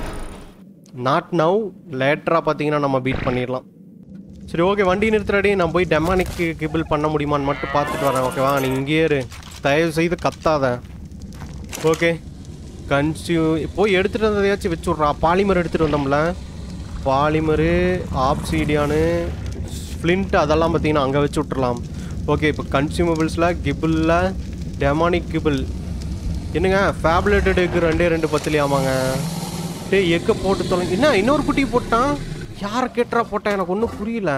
நாட் நவ் லேட்டராக பார்த்தீங்கன்னா நம்ம பீட் பண்ணிடலாம் சரி ஓகே வண்டி நிறுத்துறடி நான் போய் டெமானிக்கு கிபிள் பண்ண முடியுமான்னு மட்டும் பார்த்துட்டு வரேன் ஓகேவா நீ இங்கேயே இரு தயவு செய்து கத்தாத ஓகே கன்சியூ போய் எடுத்துகிட்டு வந்ததையாச்சும் வச்சு விட்றா பாலிமர் எடுத்துகிட்டு வந்தோம்ல பாலிமரு ஆப்சீடியானு ஃப்ளிண்ட் அதெல்லாம் பார்த்தீங்கன்னா அங்கே வச்சு விட்றலாம் ஓகே இப்போ கன்சியூமபிள்ஸில் கிபிளில் டெமானிக் கிபிள் என்னங்க ஃபேப்லெட்டட் எக்கு ரெண்டே ரெண்டு பத்துலையாமாங்க டேய் எக்கை போட்டு தொலை என்ன இன்னொரு குட்டி போட்டான் யாரை கேட்டுறா போட்டேன் எனக்கு ஒன்றும் புரியல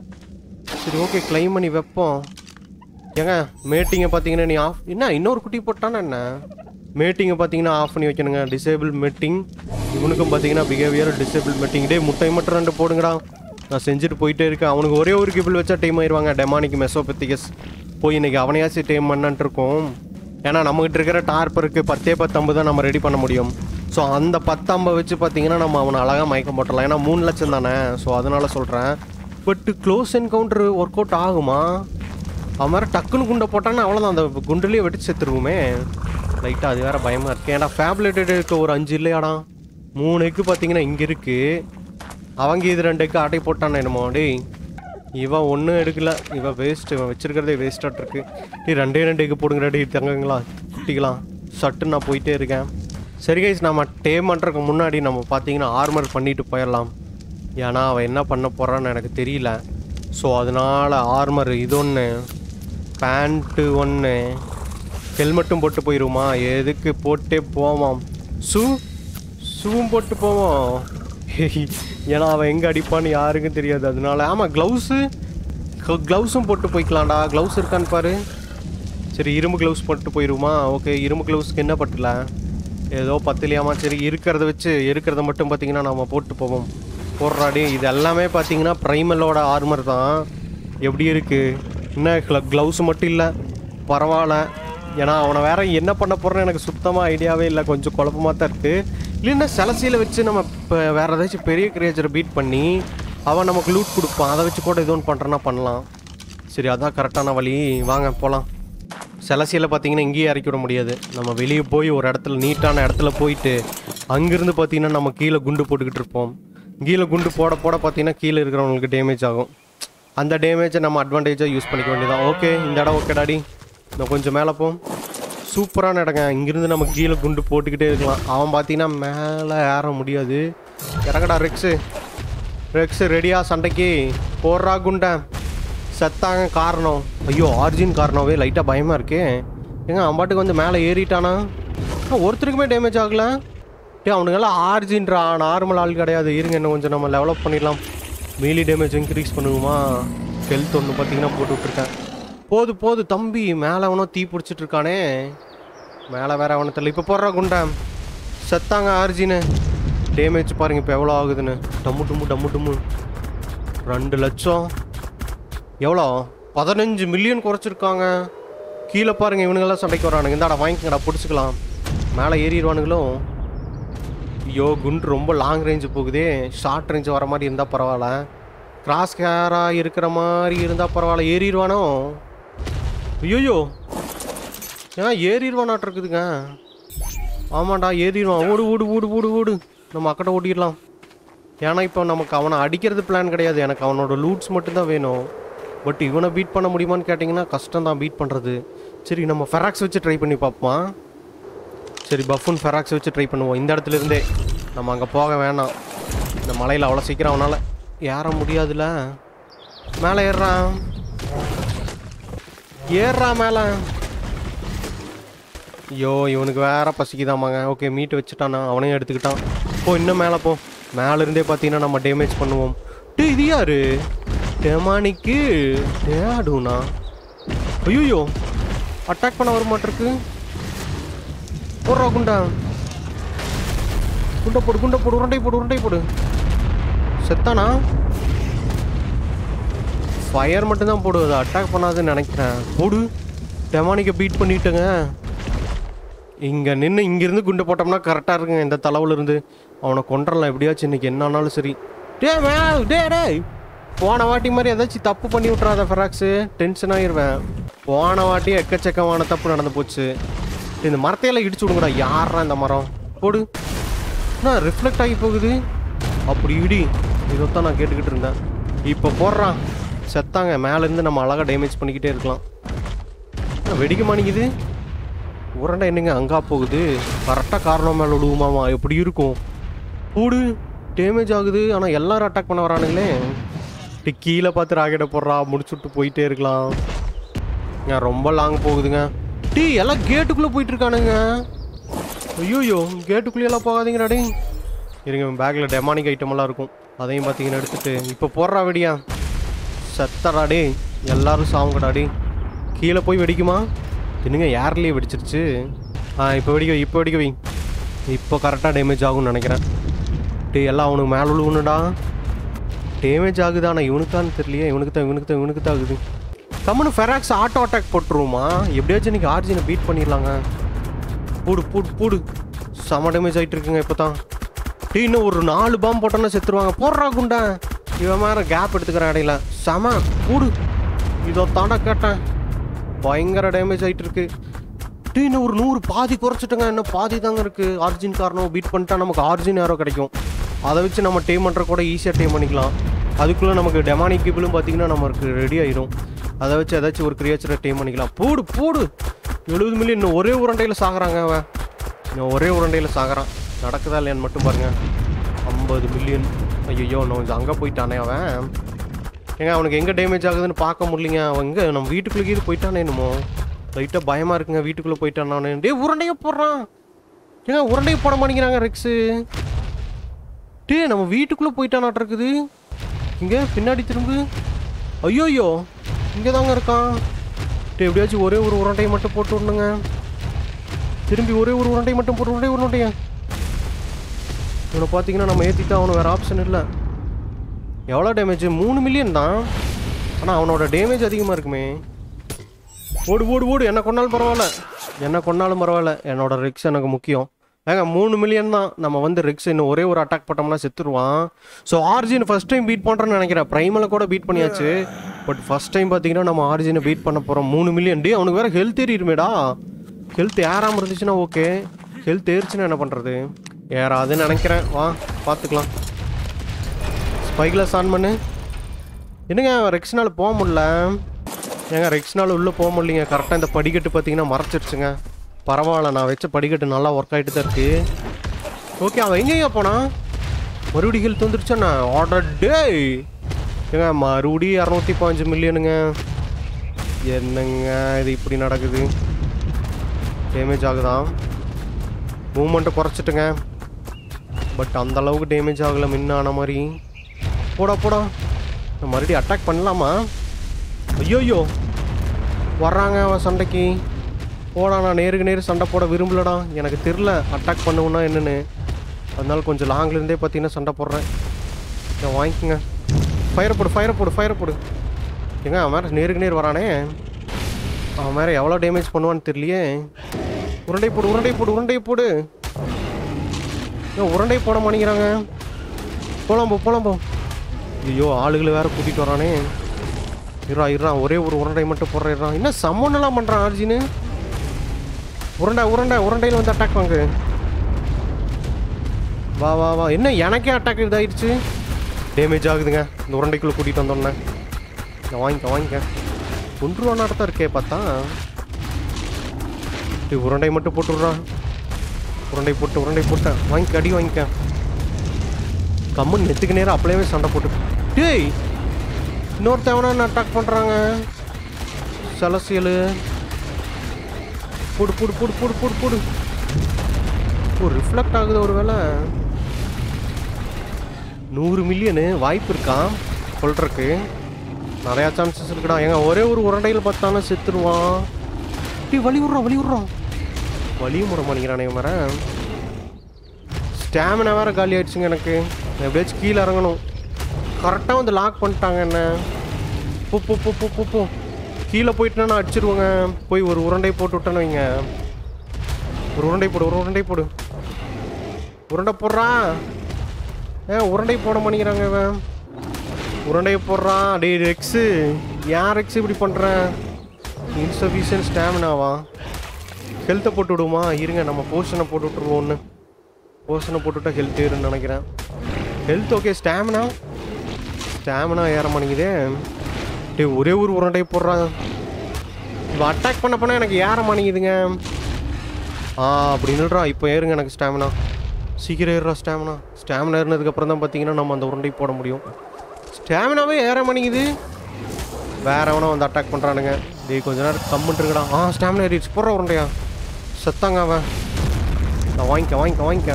சரி ஓகே கிளைம் பண்ணி வைப்போம் ஏங்க மேட்டிங்கை பார்த்தீங்கன்னா நீ ஆஃப் என்ன இன்னொரு குட்டி போட்டானா என்ன மேட்டிங்கை பார்த்தீங்கன்னா ஆஃப் பண்ணி வைக்கணுங்க டிசேபிள் மெட்டிங் இவனுக்கும் பார்த்தீங்கன்னா பிஹேவியர் டிசேபிள் மெட்டிங் டே முட்டை மட்டும் ரெண்டு போடுங்கடா நான் செஞ்சுட்டு போயிட்டே இருக்கேன் அவனுக்கு ஒரே ஒரு கிபிள் வச்சா டைம் ஆயிடுவாங்க டெமானிக் மெசோபத்திகஸ் போய் இன்னைக்கு அவனையாச்சும் டைம் பண்ணான்ட்டு இருக்கோம் ஏன்னா நம்மகிட்ட இருக்கிற டார்ப்பருக்கு பத்தே பத்தம்பது தான் நம்ம ரெடி பண்ண முடியும் ஸோ அந்த பத்தம்பை வச்சு பார்த்தீங்கன்னா நம்ம அவனை அழகாக மயக்கம் போட்டுடலாம் ஏன்னா மூணு லட்சம் தானே ஸோ அதனால சொல்கிறேன் but close encounter work out ஆகுமா அவன் வேறு டக்குன்னு குண்டை போட்டான்னா அவ்வளோதான் அந்த குண்டுலேயே வெட்டி செத்துருவோமே லைட்டாக அது வேற பயமாக இருக்கு ஏன்னா ஃபேப்லெட்டட் இருக்க ஒரு அஞ்சு இல்லையாடா மூணு எக்கு பார்த்தீங்கன்னா இங்கே இருக்குது அவங்க இது ரெண்டு எக்கு ஆட்டை போட்டானே என்னமோ டேய் இவன் ஒன்றும் எடுக்கல இவன் வேஸ்ட் இவன் வச்சிருக்கிறதே வேஸ்ட்டாக இருக்கு டேய் ரெண்டே ரெண்டு எக்கு போடுங்கடா டேய் தங்கங்களா குட்டிக்கலாம் சட்டு நான் போயிட்டே இருக்கேன் சரி கைஸ் நம்ம டேம் பண்ணுறதுக்கு முன்னாடி நம்ம பார்த்தீங்கன்னா ஆர்மர் பண்ணிட்டு போயிடலாம் ஏன்னா அவன் என்ன பண்ண போகிறான்னு எனக்கு தெரியல ஸோ அதனால் ஆர்மர் இது ஒன்று பேண்ட்டு ஒன்று ஹெல்மெட்டும் போட்டு போயிடுமா எதுக்கு போட்டே போவான் ஷூ ஷூவும் போட்டு போவோம் ஏன்னா அவன் எங்கே அடிப்பான்னு யாருக்கும் தெரியாது அதனால ஆமாம் க்ளவுஸு க்ளவுஸும் போட்டு போய்க்கலாம்டா க்ளவுஸ் இருக்கான்னு பாரு சரி இரும்பு க்ளவுஸ் போட்டு போயிடுமா ஓகே இரும்பு க்ளவுஸ்க்கு என்ன பட்டல ஏதோ பத்துலையாமா சரி இருக்கிறத வச்சு இருக்கிறத மட்டும் பார்த்தீங்கன்னா நம்ம போட்டு போவோம் போடுறாடி இது எல்லாமே பார்த்தீங்கன்னா ப்ரைமலோட ஆர்மர் தான் எப்படி இருக்குது என்ன க்ளவுஸ் மட்டும் இல்லை பரவாயில்ல ஏன்னா அவனை வேற என்ன பண்ண போகிறேன்னு எனக்கு சுத்தமாக ஐடியாவே இல்லை கொஞ்சம் குழப்பமாக தான் இருக்குது இல்லைன்னா செலசியில் வச்சு நம்ம இப்போ வேறு ஏதாச்சும் பெரிய கிரியேச்சரை பீட் பண்ணி அவன் நமக்கு லூட் கொடுப்பான் அதை வச்சு கூட எதுவும் ஒன்று பண்ணுறேன்னா பண்ணலாம் சரி அதான் கரெக்டான வழி வாங்க போகலாம் செலசியில் பார்த்தீங்கன்னா இங்கேயே இறக்கி விட முடியாது நம்ம வெளியே போய் ஒரு இடத்துல நீட்டான இடத்துல போயிட்டு அங்கேருந்து பார்த்தீங்கன்னா நம்ம கீழே குண்டு போட்டுக்கிட்டு இருப்போம் கீழே குண்டு போட போட பார்த்தீங்கன்னா கீழே இருக்கிறவங்களுக்கு டேமேஜ் ஆகும் அந்த டேமேஜை நம்ம அட்வான்டேஜாக யூஸ் பண்ணிக்க வேண்டியதான் ஓகே இந்த இடம் ஓகே டாடி இன்னும் கொஞ்சம் மேலே போம் சூப்பரான இடங்க இங்கிருந்து நம்ம கீழே குண்டு போட்டுக்கிட்டே இருக்கலாம் அவன் பார்த்தீங்கன்னா மேலே ஏற முடியாது இறங்கடா ரெக்ஸு ரெக்ஸு ரெடியா சண்டைக்கு போடுறா குண்டை செத்தாங்க காரணம் ஐயோ ஆர்ஜின் காரணமே லைட்டாக பயமாக இருக்கே ஏங்க அவன் பாட்டுக்கு வந்து மேலே ஏறிட்டானா ஆ, ஒருத்தருக்குமே டேமேஜ் ஆகல டே அவனுங்கெல்லாம் ஆர்ஜின்றா நார்மல் ஆள் கிடையாது இருங்க இன்னும் கொஞ்சம் நம்ம லெவலப் பண்ணிடலாம் மீலி டேமேஜ் இன்க்ரீஸ் பண்ணுவோமா ஹெல்த் ஒன்று பார்த்தீங்கன்னா போட்டு விட்ருக்கேன் போது போது தம்பி மேலே அவனோ தீ பிடிச்சிட்டு இருக்கானே மேலே வேற அவனை தெரியல இப்போ போடுறா குண்டா செத்தாங்க ஆர்ஜின்னு டேமேஜ் பாருங்க இப்போ எவ்வளோ ஆகுதுன்னு டம்மு டும்மு டம்மு டும்மு ரெண்டு லட்சம் எவ்வளோ பதினஞ்சு மில்லியன் குறைச்சிருக்காங்க கீழே பாருங்க இவனுங்கெல்லாம் சண்டைக்கு வரானுங்க இந்தாடா வாங்கிக்கங்கடா பிடிச்சிக்கலாம் மேலே ஏறிடுவானுங்களோ ஐயோ குண்டு ரொம்ப லாங் ரேஞ்சு போகுதே ஷார்ட் ரேஞ்சு வர மாதிரி இருந்தால் பரவாயில்ல கிராஸ் கேராக இருக்கிற மாதிரி இருந்தால் பரவாயில்ல ஏறிடுவானோ ஐயோயோ ஏன் ஏறிடுவானாட்டு இருக்குதுங்க ஆமாண்டா ஏறிடுவான் ஓடு ஓடு ஓடு ஓடு ஓடு நம்ம அக்கட்ட ஓடிடலாம் ஏன்னா இப்போ நமக்கு அவனை அடிக்கிறது பிளான் கிடையாது எனக்கு அவனோட லூட்ஸ் மட்டும்தான் வேணும் பட் இவனை பீட் பண்ண முடியுமான்னு கேட்டிங்கன்னா கஷ்டம் தான் பீட் பண்ணுறது சரி நம்ம ஃபெராக்ஸ் வச்சு ட்ரை பண்ணி பார்ப்போமா சரி பஃபுன் ஃபெராக்ஸ் வச்சு ட்ரை பண்ணுவோம் இந்த இடத்துல இருந்தே நம்ம அங்கே போக வேணாம் இந்த மலையில் அவ்வளோ சீக்கிரம் அவனால் ஏற முடியாதுல்ல மேலே ஏறுறான் ஏறுறா மேலே ஐயோ இவனுக்கு வேற பசிக்குதாமாங்க ஓகே மீட் வச்சுட்டானா அவனையும் எடுத்துக்கிட்டான் போ இன்னும் மேலே போ மேல இருந்தே பார்த்தீங்கன்னா நம்ம டேமேஜ் பண்ணுவோம் டே இது யாரு டெமானிக்கு டேடுனா ஐயோ அட்டாக் பண்ண வர மாட்டிருக்கு போடுறா குண்டா குண்டை போடு குண்டை போடு உருண்டை போடு உருண்டை போடு செத்தானா ஃபயர் மட்டும்தான் போடுவது அட்டாக் பண்ணாதுன்னு நினைக்கிறேன் போடு டெமானிக்கை பீட் பண்ணிட்டேங்க இங்கே நின்று இங்கேருந்து குண்டை போட்டோம்னா கரெக்டாக இருக்குங்க இந்த தளவுல இருந்து அவனை கொண்டுறலாம் எப்படியாச்சும் இன்னைக்கு என்ன ஆனாலும் சரி டே வே டே டே போன வாட்டி மாதிரி ஏதாச்சும் தப்பு பண்ணி விட்றாத ஃபெராக்ஸு டென்ஷன் ஆகிருவேன் போன வாட்டி எக்கச்சக்கமான தப்பு நடந்து போச்சு இந்த மரத்தையெல்லாம் இடிச்சு விடுங்கடா யாரா இந்த மரம் போடு என்ன ரிஃப்ளெக்ட் ஆகி போகுது அப்படி இடி இதைத்தான் நான் கேட்டுக்கிட்டு இருந்தேன் இப்போ போடுறான் செத்தாங்க மேலேருந்து நம்ம அழகாக டேமேஜ் பண்ணிக்கிட்டே இருக்கலாம் என்ன வெடிக்க மாட்டேங்குது உருண்டை என்னங்க அங்கா போகுது கரெக்டாக காரணம் மேலே விழுவுமாமா எப்படி இருக்கும் கூடு டேமேஜ் ஆகுது ஆனால் எல்லாரும் அட்டாக் பண்ண வரானுங்களே டி கீழே பார்த்து ராக்கெட்டை போடுறா முடிச்சுட்டு போயிட்டே இருக்கலாம் ஏன் ரொம்ப லாங் போகுதுங்க டீ எல்லாம் கேட்டுக்குள்ளே போயிட்டு இருக்கானுங்க ஐயோயோ கேட்டுக்குள்ளேயெல்லாம் போகாதீங்கடா டேய் இருங்க பேக்கில் டெமானிக் ஐட்டமெல்லாம் இருக்கும் அதையும் பார்த்தீங்கன்னா எடுத்துட்டு இப்போ போடுறா வெடியா செத்தடா டேய் எல்லாரும் சாவுங்கடா டேய் கீழே போய் வெடிக்குமா என்னங்க ஏர்லேயே வெடிச்சிருச்சு ஆ இப்போ வெடிக்க வை இப்போ வெடிக்க வை இப்போ கரெக்டாக டேமேஜ் ஆகும்னு நினைக்கிறேன் டேய் எல்லாம் அவனுக்கு மேலே விழுவுனுடா டேமேஜ் ஆகுது ஆனால் இவனுக்கான்னு தெரியலையே இவனுக்கு தான் இவனுக்கு தான் இவனுக்கு தான் ஆகுது கம்முன்னு ஃபெராக்ஸ் ஆட்டோ அட்டாக் போட்டுருவோமா எப்படியாச்சும் இன்னைக்கு ஆர்ஜினை பீட் பண்ணிடலாங்க பூடு பூடு பூடு செம டேமேஜ் ஆகிட்டு இருக்குங்க இப்போ தான் டீ இன்னும் ஒரு நாலு பாம்பு போட்டோன்னா செத்துருவாங்க போடுறா குண்டா இவன் மேலே கேப் எடுத்துக்கிறேன் இடையில செம பூடு இதோ தாண்டா கேட்டேன் பயங்கர டேமேஜ் ஆகிட்டு இருக்கு டீ இன்னும் ஒரு நூறு பாதி குறைச்சிட்டுங்க இன்னும் பாதி தாங்க இருக்கு ஆர்ஜின் காரணம் பீட் பண்ணிட்டா நமக்கு ஆர்ஜின் யாரோ கிடைக்கும் அதை வச்சு நம்ம டீம் பண்ணுற கூட ஈஸியாக டீம் பண்ணிக்கலாம் அதுக்குள்ளே நமக்கு டெமானிக் பீப்புளும் பார்த்தீங்கன்னா நமக்கு ரெடி ஆயிரும் அதை வச்சு ஏதாச்சும் ஒரு கிரியேச்சரை டீம் பண்ணிக்கலாம் போடு போடு எழுபது மில்லியன் இன்னும் ஒரே உருண்டையில் சாகுறாங்க அவன் இன்னும் ஒரே உருண்டையில் சாகுறான் நடக்குதா இல்லையான்னு மட்டும் பாருங்க ஐம்பது மில்லியன் ஐயோ நான் கொஞ்சம் அங்கே போயிட்டானே அவன் ஏங்க அவனுக்கு எங்கே டேமேஜ் ஆகுதுன்னு பார்க்க முடியலைங்க அவன் எங்கே நம்ம வீட்டுக்குள்ளே இது போயிட்டானே என்னமோ லைட்டாக பயமாக இருக்குங்க வீட்டுக்குள்ளே போயிட்டானே டே உருண்டையை போடுறான் ஏங்க உருண்டையை போட மாட்டேங்கிறாங்க ரெக்ஸு டே நம்ம வீட்டுக்குள்ளே போயிட்டானாட்டு இருக்குது இங்கே பின்னாடி திரும்பு ஐயோயோ இங்கே தாங்க இருக்கான் டே எப்படியாச்சும் ஒரே ஒரு உருண்டையை மட்டும் போட்டு விடணுங்க திரும்பி ஒரே ஒரு உருண்டை மட்டும் போட்டு உருண்டை உருண்டையா இவனை பார்த்தீங்கன்னா நம்ம ஏற்றிட்டா அவனு வேறு ஆப்ஷன் இல்லை எவ்வளோ டேமேஜ் மூணு மில்லியன் தான் ஆனால் அவனோட டேமேஜ் அதிகமாக இருக்குமே ஓடு ஓடு ஓடு என்ன கொண்டாலும் பரவாயில்ல என்ன கொண்டாலும் பரவாயில்ல என்னோட ரிக்ஸ் எனக்கு முக்கியம் ஏங்க மூணு மில்லியன் தான் நம்ம வந்து ரிக்ஸ் இன்னும் ஒரே ஒரு அட்டாக் போட்டோம்னா செத்துருவான் so origin first time beat பண்ணுறேன்னு நினைக்கிறேன் ப்ரைமில் கூட பீட் பண்ணியாச்சு பட் ஃபர்ஸ்ட் டைம் பார்த்தீங்கன்னா நம்ம ஆர்ஜினை பீட் பண்ண போகிறோம் மூணு மில்லியன் டே அவனுக்கு வேறு ஹெல்த் ஏறிடுமேடா ஹெல்த் ஏறாமல் இருந்துச்சுன்னா ஓகே ஹெல்த் ஏறிச்சுன்னா என்ன பண்ணுறது ஏறாதுன்னு நினைக்கிறேன் வா பார்த்துக்கலாம் ஸ்பைக்லஸ் ஆன் பண்ணு என்னங்க ரெக்ஸ்னால போக முடியல ஏங்க ரெக்ஸ்னால உள்ளே போக முடியலைங்க கரெக்டாக இந்த படிக்கட்டு பார்த்தீங்கன்னா மறைச்சிருச்சுங்க பரவாயில்ல நான் வச்ச படிக்கட்டு நல்லா ஒர்க் ஆகிட்டு தான் இருக்கு ஓகே அவன் எங்கேங்க போனான் மறுபடியும் ஹெல்த் வந்துருச்சாண்ணா ஆர்டர் டே ஏங்க மறுபடியும் இரநூத்தி பாஞ்சு மில்லியனுங்க என்னங்க இது இப்படி நடக்குது டேமேஜ் ஆகுதான் மூமெண்ட்டை குறைச்சிட்டுங்க பட் அந்த அளவுக்கு டேமேஜ் ஆகலை முன்ன ஆன மாதிரி போடா போடா நான் மறுபடியும் அட்டாக் பண்ணலாமா ஐயோயோ வர்றாங்க அவன் சண்டைக்கு போடா நான் நேருக்கு நேரு சண்டை போட விரும்பலடா எனக்கு தெரில அட்டாக் பண்ணுவோன்னா என்னன்னு அதனால கொஞ்சம் லாங்லேருந்தே பார்த்தீங்கன்னா சண்டை போடுறேன் இதை வாங்கிக்கோங்க ஃபயரை போடு ஃபயரை போடு ஃபயரை போடு ஏங்க அவன் வேறு நேருக்கு நேர் வரானே அவன் வேறு எவ்வளோ டேமேஜ் பண்ணுவான்னு தெரியலையே உருண்டை போடு உருண்டை போடு உருண்டை போடு ஏன் உருண்டை போட மாட்டேங்கிறாங்க போலாம் போ போலாம் போ ஐயோ ஆளுகளை வேற கூட்டிகிட்டு வரானே இருறா இருறா ஒரே ஒரு உருண்டை மட்டும் போடுறான் என்ன சம்மன்னெல்லாம் பண்ணுறான் ஆர்ஜினு உருண்டை உருண்டை உருண்டையில் வந்து அட்டாக் வாங்க வா வா வா என்ன எனக்கே அட்டாக் இதாயிடுச்சு டேமேஜ் ஆகுதுங்க இந்த உருண்டைக்குள்ளே கூட்டிகிட்டு வந்தோன்னே நான் வாங்கிக்க வாங்கிக்க ஒன்று ரூபா தான் இருக்கே பார்த்தா டேய், உருண்டை மட்டும் போட்டு விட்றான் உருண்டை போட்டு உருண்டை போட்டேன் வாங்கிக்க அடி வாங்கிக்க கம்மன் நெத்துக்கு நேரம் அப்படியே சண்டை போட்டு டேய் இன்னொருத்தவன என்ன அட்டாக் பண்ணுறாங்க செலசியல் போடு போடு போடு போடு போடு போடு ஓ ரிஃப்ளெக்ட் ஆகுது ஒரு வேளை நூறு மில்லியனு வாய்ப்பு இருக்கான் கொள்றதுக்கு நிறையா சான்சஸ் இருக்குடா ஏங்க ஒரே ஒரு உருண்டையில் பார்த்தாலும் செத்துருவான் டேய் வலி விட்றான் வலி விட்றான் வலியும் முறை பண்ணிக்கிறானே மரேன் ஸ்டாமினா வேறு காலி ஆயிடுச்சுங்க எனக்கு நான் எப்படியாச்சும் கீழே இறங்கணும் கரெக்டாக வந்து லாக் பண்ணிட்டாங்க என்ன போ போ போ போ போ போ கீழே போயிட்டுனா நான் அடிச்சிருவேங்க போய் ஒரு உருண்டை போட்டு விட்டேன்னு வைங்க ஒரு உருண்டை போடு ஒரு உருண்டை போடு உருண்டை போடுறான் ஏன் உருண்டை போட மாட்டேங்கிறாங்க இவன் உருண்டையை போடுறான் டேய் ரெக்ஸு ஏன் ரெக்ஸ் இப்படி பண்ணுறேன் இன்சஃபிஷியன்ட் ஸ்டாமினாவா ஹெல்த்தை போட்டு விடுமா இருங்க நம்ம போர்ஷனை போட்டு விட்ருவோம் ஒன்று போர்ஷனை போட்டுவிட்டா ஹெல்த் ஏறுன்னு நினைக்கிறேன் ஹெல்த் ஓகே ஸ்டாமினா ஸ்டாமினா ஏற மாட்டேங்குதே டேய் ஒரே ஒரு உருண்டை போடுறான் இவன் அட்டாக் பண்ண பண்ண எனக்கு ஏற மாட்டேங்குதுங்க ஆ அப்படி நில்றா இப்போ ஏறுங்க எனக்கு ஸ்டாமினா சீக்கிரம் ஏறுறா ஸ்டாமினா ஸ்டாமினா ஏறினதுக்கப்புறம் தான் பார்த்தீங்கன்னா நம்ம அந்த உருண்டை போட முடியும் ஸ்டாமினாவே ஏற மாட்டேங்குது வேற எவனோ வந்து அட்டாக் பண்ணுறானுங்க டேய் கொஞ்ச நேரம் கம்முன்ட்டு இருக்கடா ஆ ஸ்டாமினா ஏறிடுச்சு போடுற உருண்டையா செத்தாங்க அவன் நான் வாங்கிக்க வாங்கிக்க வாங்கிக்க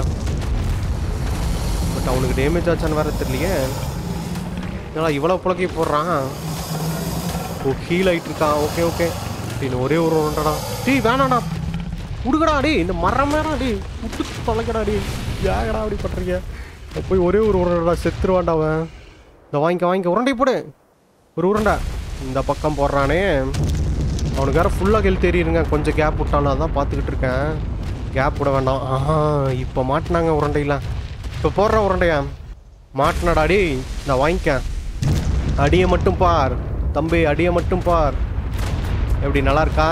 பட் அவனுக்கு டேமேஜ் ஆச்சான்னு வேற தெரியலையே என்னடா இவ்வளோ புழக்கி போடுறான் ஓ ஹீல் ஆகிட்டு இருக்கான் ஓகே ஓகே இன்னும் ஒரே ஒரு உருண்டடா டேய் வேணாடா விடுங்கடா டேய் இந்த மரம் மேடம் டேய் விட்டு தொலைக்கடா டேய் ஏகடா அப்படி பண்ணுறீங்க போய் ஒரே ஒரு உருண்டடா செத்துருவான்டா அவன் இந்த வாங்கிக்க வாங்கிக்க உருண்டை போடு ஒரு உருண்டை இந்த பக்கம் போடுறானே அவனுக்கு வேறு ஃபுல்லாக ஹெல்த் தெரியுதுங்க கொஞ்சம் கேப் விட்டாலும் அதான் பார்த்துக்கிட்டு இருக்கேன் கேப் விட வேண்டாம் ஆஹா இப்போ மாட்டினாங்க உருண்டையில் இப்போ போடுற உருண்டையா மாட்டினடா டேய் இந்த வாங்கிக்க அடியை மட்டும் பார் தம்பி அடியை மட்டும் பார் எப்படி நல்லா இருக்கா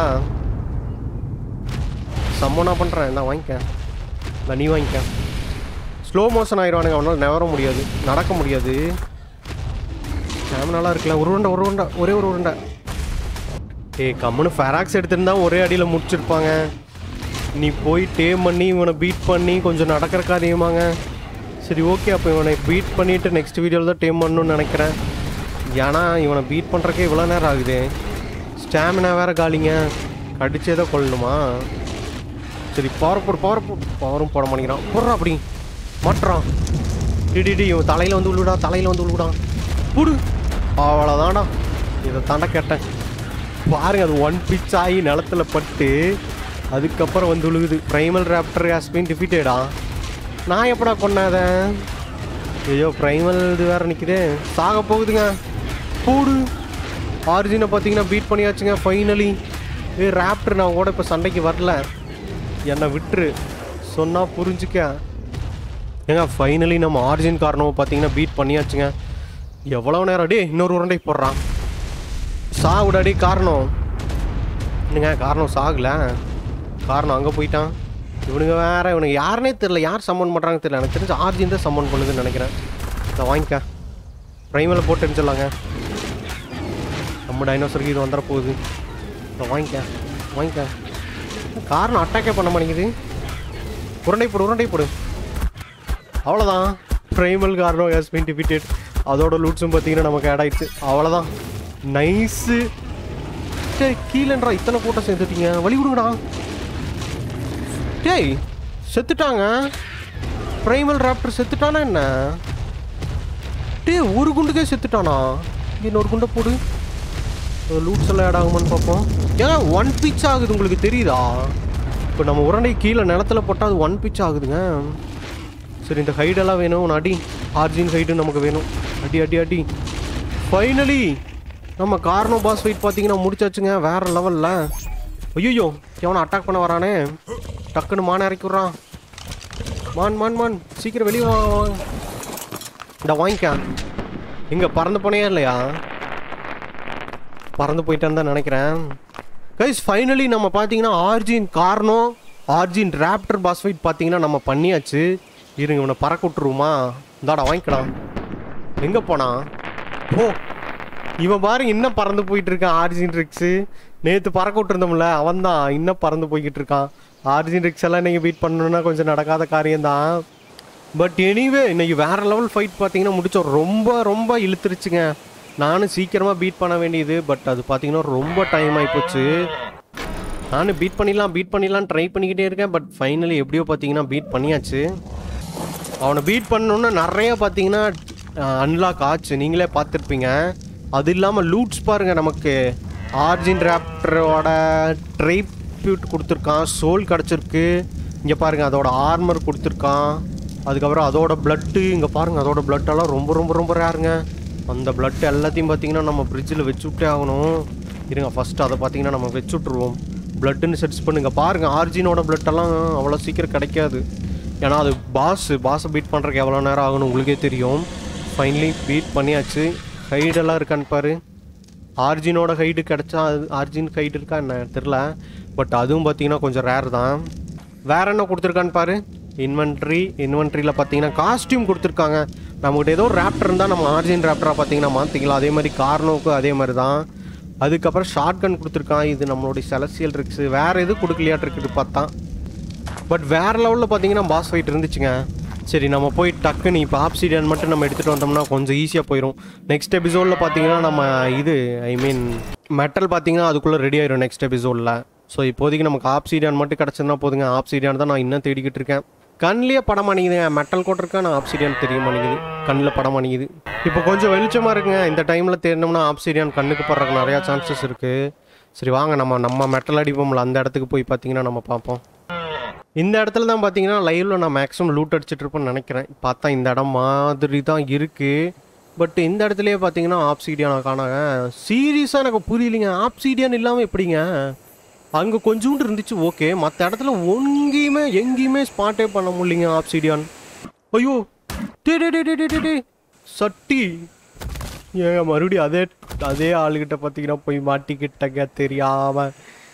சம்மனா பண்ணுறேன் நான் வாங்கிக்க நான் நீ வாங்கிக்க ஸ்லோ மோஷன் ஆயிடுவானுங்க அவனால் நவர முடியாது நடக்க முடியாது கேமராலாம் இருக்குல்ல ஒரு உருண்டை ஒரு உருண்டை ஒரே ஒரு உருண்டை ஏய் கம்முன்னு ஃபெராக்ஸ் எடுத்திருந்தா ஒரே அடியில் முடிச்சிருப்பாங்க நீ போய் டேம் பண்ணி இவனை பீட் பண்ணி கொஞ்சம் நடக்கிறக்கு அதிகமாங்க சரி ஓகே அப்போ இவனை பீட் பண்ணிவிட்டு நெக்ஸ்ட் வீடியோவில் தான் டேம் பண்ணணும்னு நினைக்கிறேன் ஏன்னா இவனை பீட் பண்ணுறக்கே இவ்வளோ நேரம் ஆகுது ஸ்டாமினா வேறு காலிங்க கடிச்சே தான் கொள்ளணுமா சரி பவர் போடு பவர் போடு பவரும் போட மாட்டேங்கிறான் போடுறான் அப்படி மாட்டுறான் டிடி இவன் தலையில் வந்து விழுவிடா தலையில் வந்து விழுவிடான் புடு அவ்வளோதான்டா இதை தாண்டா கேட்டேன் பாருங்க அது ஒன் பிச் ஆகி நிலத்துல பட்டு அதுக்கப்புறம் வந்து விழுகுது ப்ரைமல் ராப்டர் ஹாஸ் பீன் டிஃபிட்டடா நான் எப்படா கொன்னேன் அதை ஐயோ ப்ரைமல் இது வேற நிற்குதே சாக போகுதுங்க போடு ஆரிஜினை பார்த்தீங்கன்னா பீட் பண்ணியாச்சுங்க ஃபைனலி ஏ ராப்டர் நான் கூட இப்போ சண்டைக்கு வரல என்னை விட்டுரு சொன்னால் புரிஞ்சுக்க ஏங்க ஃபைனலி நம்ம ஆரிஜின் காரணம் பார்த்தீங்கன்னா பீட் பண்ணியாச்சுங்க எவ்வளோ நேரம் டே இன்னொரு உருண்டை போடுறான் சாகுடாடி காரணம் என்னங்க காரணம் சாகல காரணம் அங்கே போயிட்டான் இவனுங்க வேற இவனுக்கு யாருனே தெரில யார் சம்மன் பண்ணுறாங்க தெரியல எனக்கு தெரிஞ்சு ஆர்ஜின் தான் சம்மன் பண்ணுதுன்னு நினைக்கிறேன் நான் வாங்கிக்க ப்ரைமில் போட்டு தெரிஞ்சிடலாங்க நம்ம டைனோசருக்கு இது வந்துட போகுது நான் வாங்கிக்க வாங்கிக்க காரணம் அட்டாக்கே பண்ண மாட்டேங்குது உருண்டை போடு உருண்டை போடு அவ்வளோதான் ப்ரைமல் காரணம் ஹஸ் been defeated அதோட லூட்ஸும் பார்த்தீங்கன்னா நமக்கு ஆட் ஆயிடுச்சு அவ்வளோதான் நைஸு சரி கீழேன்றா இத்தனை கூட்டம் சேர்ந்துட்டீங்க வழி விடுங்கடா டேய் செத்துட்டாங்க பிரைமல் ராப்டர் செத்துட்டானா என்ன டேய் ஒரு குண்டுக்கே செத்துட்டானா இன்னொரு குண்டை போடு லூட்ஸ் எல்லாம் ஆட் ஆகுமான்னு பார்ப்போம் ஏன் ஒன் பிச் ஆகுது உங்களுக்கு தெரியுதா இப்போ நம்ம உரண்டை கீழே நிலத்துல போட்டால் அது ஒன் பிச் ஆகுதுங்க சரி இந்த ஹைடெல்லாம் வேணும் ஒன்று அடி ஆர்ஜின் ஹைடு நமக்கு வேணும் அடி அடி அடி ஃபைனலி நம்ம கார்னோ பாஸ் ஃபைட் பார்த்தீங்கன்னா முடிச்சாச்சுங்க வேற லெவலில் ஐயோ எவனை அட்டாக் பண்ண வரானே டக்குன்னு மான இறக்கி விட்றான் மான் மான் மான் சீக்கிரம் வெளியே வா வா. இந்த வாங்கிக்க இங்கே பறந்து போனே இல்லையா பறந்து போயிட்டான்னு தான் நினைக்கிறேன் கைஸ் ஃபைனலி நம்ம பார்த்தீங்கன்னா origin carno origin raptor boss fight பார்த்தீங்கன்னா நம்ம பண்ணியாச்சு இருங்க இவனை பறக்க விட்டுருவோமா இந்தாடா வாங்கிக்கலாம் எங்கே போனான் ஓ இவன் பாரு இன்னும் பறந்து போயிட்டு இருக்கான் ஆர்ஜின் ரிக்ஸு நேற்று பறக்க விட்டுருந்தோம்ல அவன் தான் இன்னும் பறந்து போய்கிட்டு இருக்கான் ஆர்ஜின் ரிக்ஸ் எல்லாம் நீங்கள் பீட் பண்ணணுன்னா கொஞ்சம் நடக்காத காரியம்தான் பட் எனிவே இன்னைக்கு வேற லெவல் ஃபைட் பார்த்தீங்கன்னா முடிச்சோம் ரொம்ப ரொம்ப இழுத்துருச்சுங்க நானும் சீக்கிரமாக பீட் பண்ண வேண்டியது பட் அது பார்த்தீங்கன்னா ரொம்ப டைம் ஆகிப்போச்சு நானும் பீட் பண்ணிடலாம் பீட் பண்ணிடலாம் ட்ரை பண்ணிக்கிட்டே இருக்கேன் பட் ஃபைனலி எப்படியோ பார்த்தீங்கன்னா பீட் பண்ணியாச்சு அவனை பீட் பண்ணணுன்னு நிறைய பார்த்தீங்கன்னா அன்லாக் ஆச்சு நீங்களே பார்த்துருப்பீங்க அது இல்லாமல் லூட்ஸ் பாருங்கள் நமக்கு ஆர்ஜின் ராப்டரோட ட்ரைப்யூட் கொடுத்துருக்கான் சோல் கிடச்சிருக்கு இங்கே பாருங்கள் அதோட ஆர்மர் கொடுத்துருக்கான் அதுக்கப்புறம் அதோட பிளட்டு இங்கே பாருங்கள் அதோட பிளட்டெல்லாம் ரொம்ப ரொம்ப ரொம்ப ரேருங்க அந்த பிளட் எல்லாத்தையும் பார்த்தீங்கன்னா நம்ம ஃப்ரிட்ஜில் வச்சு விட்டே ஆகணும் இருங்க ஃபஸ்ட்டு அதை பார்த்தீங்கன்னா நம்ம வச்சு விட்ருவோம் பிளட்டுன்னு செட்ஸ் பண்ணுங்க பாருங்க ஆர்ஜினோட பிளட்டெல்லாம் அவ்வளோ சீக்கிரம் கிடைக்காது ஏன்னா அது பாஸ் பாஸை பீட் பண்ணுறதுக்கு எவ்வளோ நேரம் ஆகணும் உங்களுக்கே தெரியும் ஃபைனலி பீட் பண்ணியாச்சு ஹைடெல்லாம் இருக்கான்னு பாரு ஆர்ஜினோட ஹைடு கிடச்சா அது ஆர்ஜின் ஹைடு இருக்கா என்ன தெரில பட் அதுவும் பார்த்தீங்கன்னா கொஞ்சம் ரேர் தான் வேற என்ன கொடுத்துருக்கான்னு பாரு இன்வென்ட்ரி இன்வென்ட்ரியில் பார்த்தீங்கன்னா காஸ்டியூம் கொடுத்துருக்காங்க நம்மகிட்ட ஏதோ ரேப்டர் இருந்தால் நம்ம ஆர்ஜின் ரேப்டராக பார்த்தீங்கன்னா மாற்றிக்கலாம் அதே மாதிரி கார்னோக்கு அதே மாதிரி தான் அதுக்கப்புறம் ஷார்ட் கன் கொடுத்துருக்கான் இது நம்மளுடைய செலசியல் ரிக்ஸு வேறு எதுவும் கொடுக்கலையாட்டு இருக்குது பார்த்தா பட் வேற லெவலில் பார்த்தீங்கன்னா பாஸ் ஃபைட் இருந்துச்சுங்க சரி நம்ம போய் டக்குன்னு இப்போ ஆப்சிடியன் மட்டும் நம்ம எடுத்துகிட்டு வந்தோம்னா கொஞ்சம் ஈஸியாக போயிடும் நெக்ஸ்ட் எபிசோடில் பார்த்தீங்கன்னா நம்ம இது ஐ மீன் மெட்டல் பார்த்தீங்கன்னா அதுக்குள்ளே ரெடி ஆயிடும் நெக்ஸ்ட் எபிசோடில் ஸோ இப்போதைக்கு நமக்கு ஆப்சிடியான் மட்டும் கிடச்சிருந்தா போதுங்க ஆப்சிடியான் தான் நான் இன்னும் தேடிக்கிட்டு இருக்கேன் கண்ணிலேயே படம் அணிக்குதுங்க மெட்டல் கோட் இருக்கா நான் ஆப்சிடியான் தெரிய மாட்டேங்குது கண்ணில் படம் அணிக்குது இப்போ கொஞ்சம் வெளிச்சமாக இருக்குங்க இந்த டைமில் தேடினோம்னா ஆப்சிடியான் கண்ணுக்கு படுறதுக்கு நிறையா சான்சஸ் இருக்குது சரி வாங்க நம்ம நம்ம மெட்டல் அடிப்போம்ல அந்த இடத்துக்கு போய் பார்த்தீங்கன்னா நம்ம பார்ப்போம் இந்த இடத்துல தான் பார்த்தீங்கன்னா லைவ்ல நான் மேக்ஸிமம் லூட் அடிச்சிட்டு இருப்பேன்னு நினைக்கிறேன் பார்த்தா இந்த இடம் மாதிரி தான் இருக்கு பட் இந்த இடத்துலயே பார்த்தீங்கன்னா ஆப்சீடியான் காணாங்க சீரியஸாக எனக்கு புரியலைங்க ஆப்சீடியான் இல்லாமல் எப்படிங்க அங்கே கொஞ்சோண்டு இருந்துச்சு ஓகே மற்ற இடத்துல எங்கேயுமே எங்கேயுமே ஸ்பாட்டே பண்ண முடியலைங்க ஆப்சீடியான் ஐயோ டே டே டே டே டே, டே டே சட்டி ஏங்க மறுபடியும் அதே அதே ஆளுகிட்ட பார்த்தீங்கன்னா போய் மாட்டிக்கிட்டங்க தெரியாம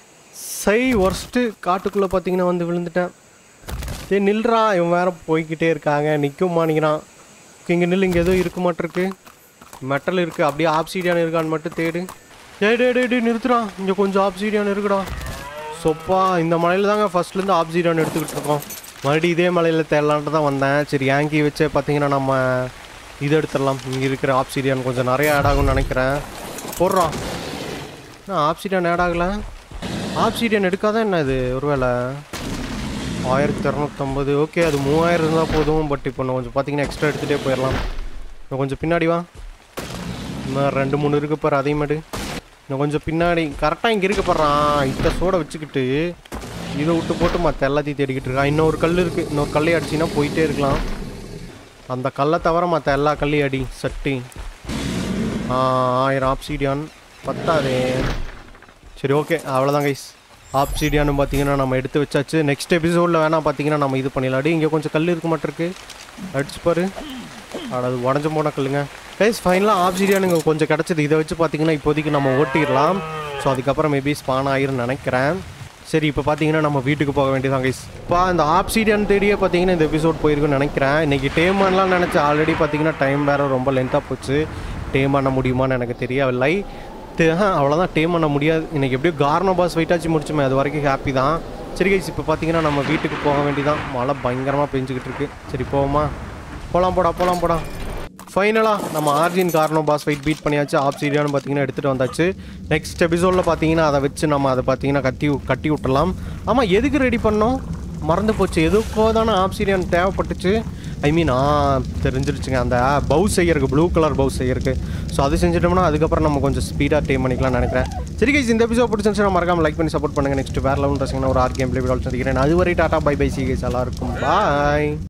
சை ஒர்ஸ்ட்டு காட்டுக்குள்ளே பார்த்தீங்கன்னா வந்து விழுந்துட்டேன் சரி நில்றா இவன் வேற போய்கிட்டே இருக்காங்க நிற்க மாட்டேங்கிறான் இங்கே நில்லு இங்கே ஏதோ இருக்க மாட்டிருக்கு மெட்டல் இருக்குது அப்படியே ஆப்சீடியான் இருக்கான்னு மட்டும் தேடு டேய் டேய் டேய் டேய் நிறுத்துறான் இங்கே கொஞ்சம் ஆப்சீடியான் இருக்குடா சொப்பா இந்த மலையில் தாங்க ஃபர்ஸ்ட்லேருந்து ஆப்சீடியான் எடுத்துக்கிட்டு இருக்கோம் மறுபடியும் இதே மலையில் தேடலான்ட்டு தான் வந்தேன் சரி ஏங்கி வச்சே பார்த்தீங்கன்னா நம்ம இது எடுத்துடலாம் இங்கே இருக்கிற ஆப்சீடியான் கொஞ்சம் நிறைய ஆட் ஆகும்னு நினைக்கிறேன் போடுறான் ஆப்சீடியான் ஆட் ஆகலை ஆப்சீடியன் எடுக்காத என்ன இது ஒருவேளை ஆயிரத்தி இரநூத்தம்பது ஓகே அது மூவாயிரம் இருந்தால் போதும் பட் இப்போ நான் கொஞ்சம் பார்த்தீங்கன்னா எக்ஸ்ட்ரா எடுத்துகிட்டே போயிடலாம் இன்னும் கொஞ்சம் பின்னாடி வா இன்னும் ரெண்டு மூணு இருக்கு பாரு அதையும் எடு இன்னும் கொஞ்சம் பின்னாடி கரெக்டாக இங்கே இருக்க போடுறான் இத்த சோட வச்சுக்கிட்டு இதை விட்டு போட்டு மற்ற எல்லாத்தையும் தேடிக்கிட்டு இருக்கான் இன்னொரு கல் இருக்குது இன்னொரு கல்லை அடிச்சின்னா போயிட்டே இருக்கலாம் அந்த கல்லை தவிர மற்ற எல்லா கல்லையும் அடி சட்டி ஆ, ஆயிரம் ஆப்சீடியான் பத்தாதே சரி ஓகே அவ்வளோதான் கைஸ் ஆப்சீடியானு பார்த்தீங்கன்னா நம்ம எடுத்து வச்சாச்சு நெக்ஸ்ட் எபிசோடில் வேணால் பார்த்தீங்கன்னா நம்ம இது பண்ணிடலாம் அடி இங்கே கொஞ்சம் கல் இருக்க மாட்டிருக்கு அடிச்சு பாரு அட, அது உடஞ்ச போன கல்லுங்க கைஸ் ஃபைனலாக ஆப்சீடியான் இங்கே கொஞ்சம் கிடச்சிது இதை வச்சு பார்த்தீங்கன்னா இப்போதைக்கு நம்ம ஓட்டிடலாம் ஸோ அதுக்கப்புறம் மேபி ஸ்பான் ஆயிரும்னு நினைக்கிறேன் சரி இப்போ பார்த்தீங்கன்னா நம்ம வீட்டுக்கு போக வேண்டியதான் கைஸ் இப்போ அந்த ஆப்சீடியன் தேடியே பார்த்தீங்கன்னா இந்த எபிசோட் போயிருக்குன்னு நினைக்கிறேன் இன்னைக்கு டேம் பண்ணலாம் நினச்சி ஆல்ரெடி பார்த்தீங்கன்னா டைம் வேறு ரொம்ப லென்த்தாக போச்சு டேம் பண்ண முடியுமான்னு எனக்கு தெரியவில்லை தே- ஆஹா, அவ்வளோதான் டேம் பண்ண முடியாது இன்னைக்கு எப்படியோ கார்னோ பாஸ் வெயிட்டாச்சு முடிச்சுமே அது வரைக்கும் ஹாப்பி தான் சரி கைஸ் இப்போ பார்த்தீங்கன்னா நம்ம வீட்டுக்கு போக வேண்டியதான் மழை பயங்கரமாக பெஞ்சுக்கிட்டு இருக்கு சரி போவோமா போகலாம் போடா போகலாம் போடா ஃபைனலாக நம்ம origin carno boss fight beat பண்ணியாச்சு ஆப்சீடியானு பார்த்தீங்கன்னா எடுத்துகிட்டு வந்தாச்சு நெக்ஸ்ட் எபிசோடில் பார்த்தீங்கன்னா அதை வச்சு நம்ம அதை பார்த்தீங்கன்னா கட்டி கட்டி விட்டுலாம் ஆமாம் எதுக்கு ரெடி பண்ணோம் மறந்து போச்சு எதுக்கோ தானே ஆப்சிடியன் தேவைப்பட்டுச்சு ஐ மீன் ஆ தெரிஞ்சிருச்சுங்க அந்த பவுஸ் செய்யறதுக்கு ப்ளூ கலர் பவுஸ் செய்யறதுக்கு ஸோ அது செஞ்சுட்டோம்னா அதுக்கப்புறம் நம்ம கொஞ்சம் ஸ்பீடாக டேம் பண்ணிக்கலாம்னு நினைக்கிறேன் சரி கைஸ் இந்த எபிசோட் பிடிச்சிருந்துச்சுன்னா மறக்காம லைக் பண்ணி சப்போர்ட் பண்ணுங்க நெக்ஸ்ட் வேற லெவல் ரசிங்கன்னா ஒரு ஆர் கேம் பிளே விடால் சந்திக்கிறேன் அதுவரை டாடா பை பை சி கைஸ் எல்லாருக்கும் பாய்